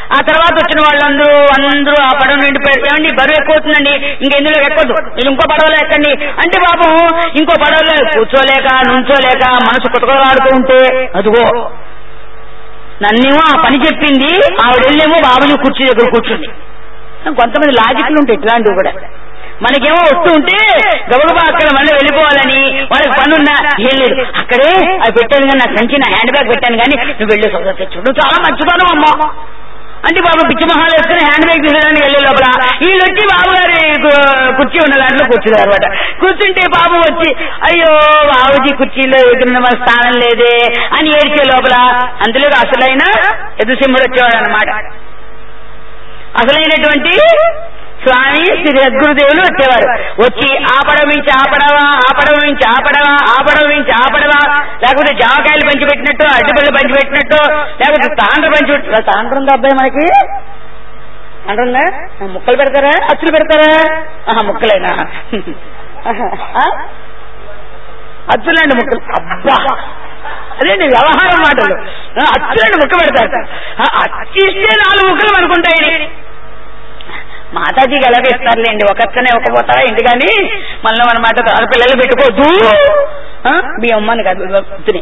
ఆ తర్వాత వచ్చిన వాళ్ళందరూ అందరూ ఆ పడవ నుండి ఏమండి బరువు ఎక్కువ అవుతుందండి ఇంకెందులో ఎక్కదు మీరు ఇంకో పడవలో ఎక్కండి అంటే పాపం ఇంకో పడవలో కూర్చోలేక నుంచోలేక మనసు కొట్టుకోలాడుతూ ఉంటే అదిగో నన్నేమో ఆ పని చెప్పింది ఆవిడ వెళ్ళేమో బాబుజీ కుర్చీ దగ్గర కూర్చుంది కొంతమంది లాజిక్లు ఉంటాయి ఇట్లాంటివి కూడా మనకేమో వస్తూ ఉంటే గబగబా అక్కడ మళ్ళీ వెళ్ళిపోవాలని వాళ్ళకి పని ఉన్నా ఏం లేదు అక్కడే అది పెట్టాను కానీ నా సంచి నా హ్యాండ్ బ్యాగ్ పెట్టాను కానీ నువ్వు వెళ్ళి సొంత తెచ్చు నువ్వు చాలా మంచిదాను అమ్మ అంటే బాబు పిచ్చి మహాలు వేసుకుని హ్యాండ్ బ్యాగ్ తీసేదానికి వెళ్ళే లోపల వీళ్ళు వచ్చి బాబు గారి కు- కుర్చీ ఉన్న దాంట్లో కూర్చున్నారు అనమాట కూర్చుంటే బాబు వచ్చి అయ్యో బాబుజీ కుర్చీలో ఎదురున్న మన స్థానం లేదే అని ఏడ్చే లోపల అందులో అసలైన ఎదుసింహుడు వచ్చేవాడు అనమాట అసలైనటువంటి స్వామి శ్రీ సద్గురుదేవులు వచ్చేవారు వచ్చి ఆపడం నుంచి ఆపడవా ఆపడం నుంచి ఆపడవా ఆపడం నుంచి ఆపడవా లేకపోతే జామకాయలు పంచిపెట్టినట్టు అడ్డుపళ్ళు పంచిపెట్టినట్టు లేకపోతే తాండ్ర పంచిపెట్టు తాండ్ర ఉందా అబ్బాయి మనకి అంటుందా ముక్కలు పెడతారా అచ్చులు పెడతారా ఆహా ముక్కలేనా ఆ? అచ్చులండి ముక్కలు అబ్బా అదేంటి వ్యవహారం మాటలు ఆ, అచ్చులండి ముక్క పెడతారు ఆ, అచ్చిస్తే నాలుగు ముక్కలు అనుకుంటాయి మాతాజీకి ఎలాగ ఇస్తారులేండి ఒకక్కనే ఒక పోతారా ఇంటి కానీ మళ్ళీ మన మాట ఆడపిల్లలు పెట్టుకోవద్దు ఆ, మీ అమ్మని కాదు వద్దుని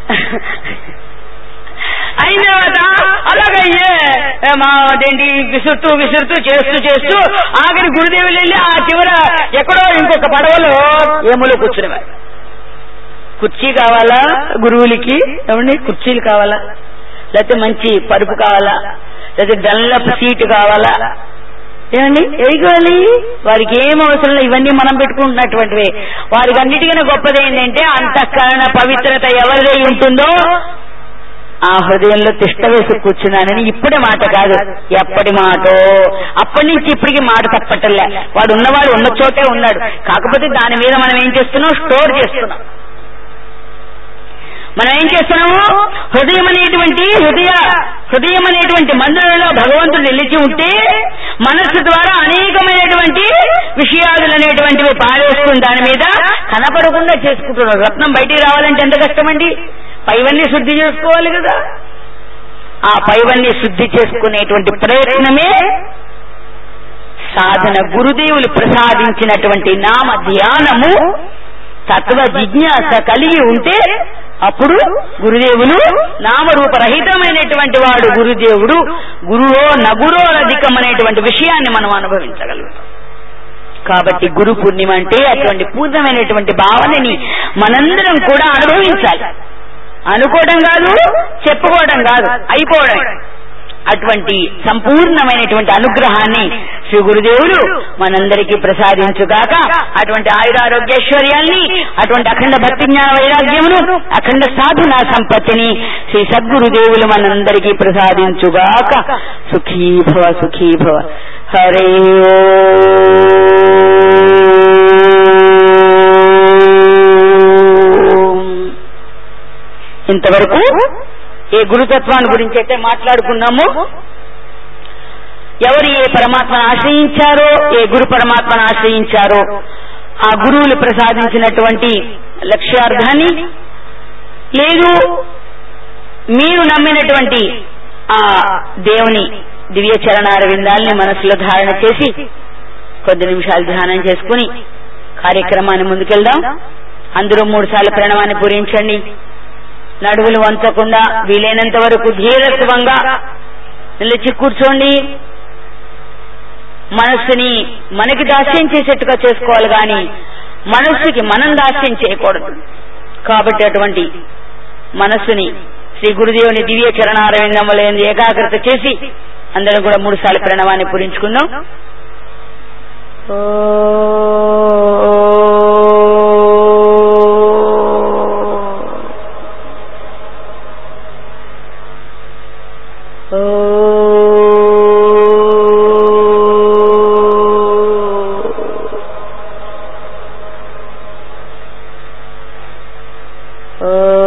అయిన తర్వాత అలాగయ్యే ఏ, మా అదేంటి విసురుతూ విసురుతూ చేస్తూ చేస్తూ ఆఖరి గురుదేవులు వెళ్ళి ఆ చివర ఎక్కడో ఇంకొక పడవలో ఏములో కూర్చునేవారు కుర్చీ కావాలా గురువులకి ఏమండి కుర్చీలు కావాలా లేకపోతే మంచి పరుపు కావాలా లేకపోతే డల్లపు సీటు కావాలా ఏమండి ఏది కావాలి వారికి ఏం అవసరం లేదు ఇవన్నీ మనం పెట్టుకుంటున్నటువంటివే వారికి అన్నిటికన్నా గొప్పది ఏంటంటే అంతఃకరణ పవిత్రత ఎవరిదై ఉంటుందో ఆ హృదయంలో తిష్ట వేసి కూర్చున్నానని ఇప్పుడే మాట కాదు ఎప్పటి మాటో అప్పటి నుంచి ఇప్పటికి మాట తప్పటలే వాడు ఉన్నవాడు ఉన్న చోటే ఉన్నాడు కాకపోతే దాని మీద మనం ఏం చేస్తున్నాం స్టోర్ చేస్తున్నాం మనం ఏం చేస్తున్నాము హృదయం అనేటువంటి హృదయ హృదయం అనేటువంటి మందిరంలో భగవంతుడు నిలిచి ఉంటే మనస్సు ద్వారా అనేకమైనటువంటి విషయాదులు అనేటువంటివి పారేసుకుని దాని మీద కనపడకుండా చేసుకుంటున్నారు రత్నం బయటికి రావాలంటే ఎంత కష్టమండి పైవన్నీ శుద్ధి చేసుకోవాలి కదా ఆ పైవన్నీ శుద్ధి చేసుకునేటువంటి ప్రయత్నమే సాధన గురుదేవులు ప్రసాదించినటువంటి నామ ధ్యానము తత్వ జిజ్ఞాస కలిగి ఉంటే అప్పుడు గురుదేవులు నామరూపరహితమైనటువంటి వాడు గురుదేవుడు గురువో నగురో అధికం అనేటువంటి విషయాన్ని మనం అనుభవించగలుగుతాం కాబట్టి గురు పూర్ణిమ అంటే అటువంటి పూర్ణమైనటువంటి భావనని మనందరం కూడా అనుభవించాలి అనుకోవడం కాదు చెప్పుకోవడం కాదు అయిపోవడం అటువంటి సంపూర్ణమైనటువంటి అనుగ్రహాన్ని శ్రీ గురుదేవులు మనందరికీ ప్రసాదించుగాక అటువంటి ఆయురారోగ్యైశ్వర్యాల్ని అటువంటి అఖండ భక్తి జ్ఞాన వైరాగ్యమును అఖండ సాధన సంపత్తిని శ్రీ సద్గురుదేవులు మనందరికీ ప్రసాదించుగాక సుఖీ భవ సుఖీ భవ హరే ఓం. ఇంతవరకు ఏ గురుతత్వాన్ని గురించి అయితే మాట్లాడుకున్నామో ఎవరు ఏ పరమాత్మను ఆశ్రయించారో ఏ గురు పరమాత్మను ఆశ్రయించారో ఆ గురువులు ప్రసాదించినటువంటి లక్ష్యార్థాన్ని లేదు మీరు నమ్మినటువంటి ఆ దేవుని దివ్య చరణార విందాల్ని మనసులో ధారణ చేసి కొద్ది నిమిషాలు ధ్యానం చేసుకుని కార్యక్రమాన్ని ముందుకెళ్దాం అందరూ మూడు సార్లు ప్రణవాన్ని పూరించండి నడువులు వంచకుండా వీలైనంత వరకు ధీరత్వంగా నిలిచి కూర్చోండి మనస్సుని మనకి దాస్యం చేసేట్టుగా చేసుకోవాలి గాని మనస్సుకి మనం దాస్యం చేయకూడదు కాబట్టి అటువంటి మనస్సుని శ్రీ గురుదేవుని దివ్య చరణారవిందముల ఏకాగ్రత చేసి అందరం కూడా మూడు సార్లు ప్రణవాన్ని పూరించుకుందాం ఓ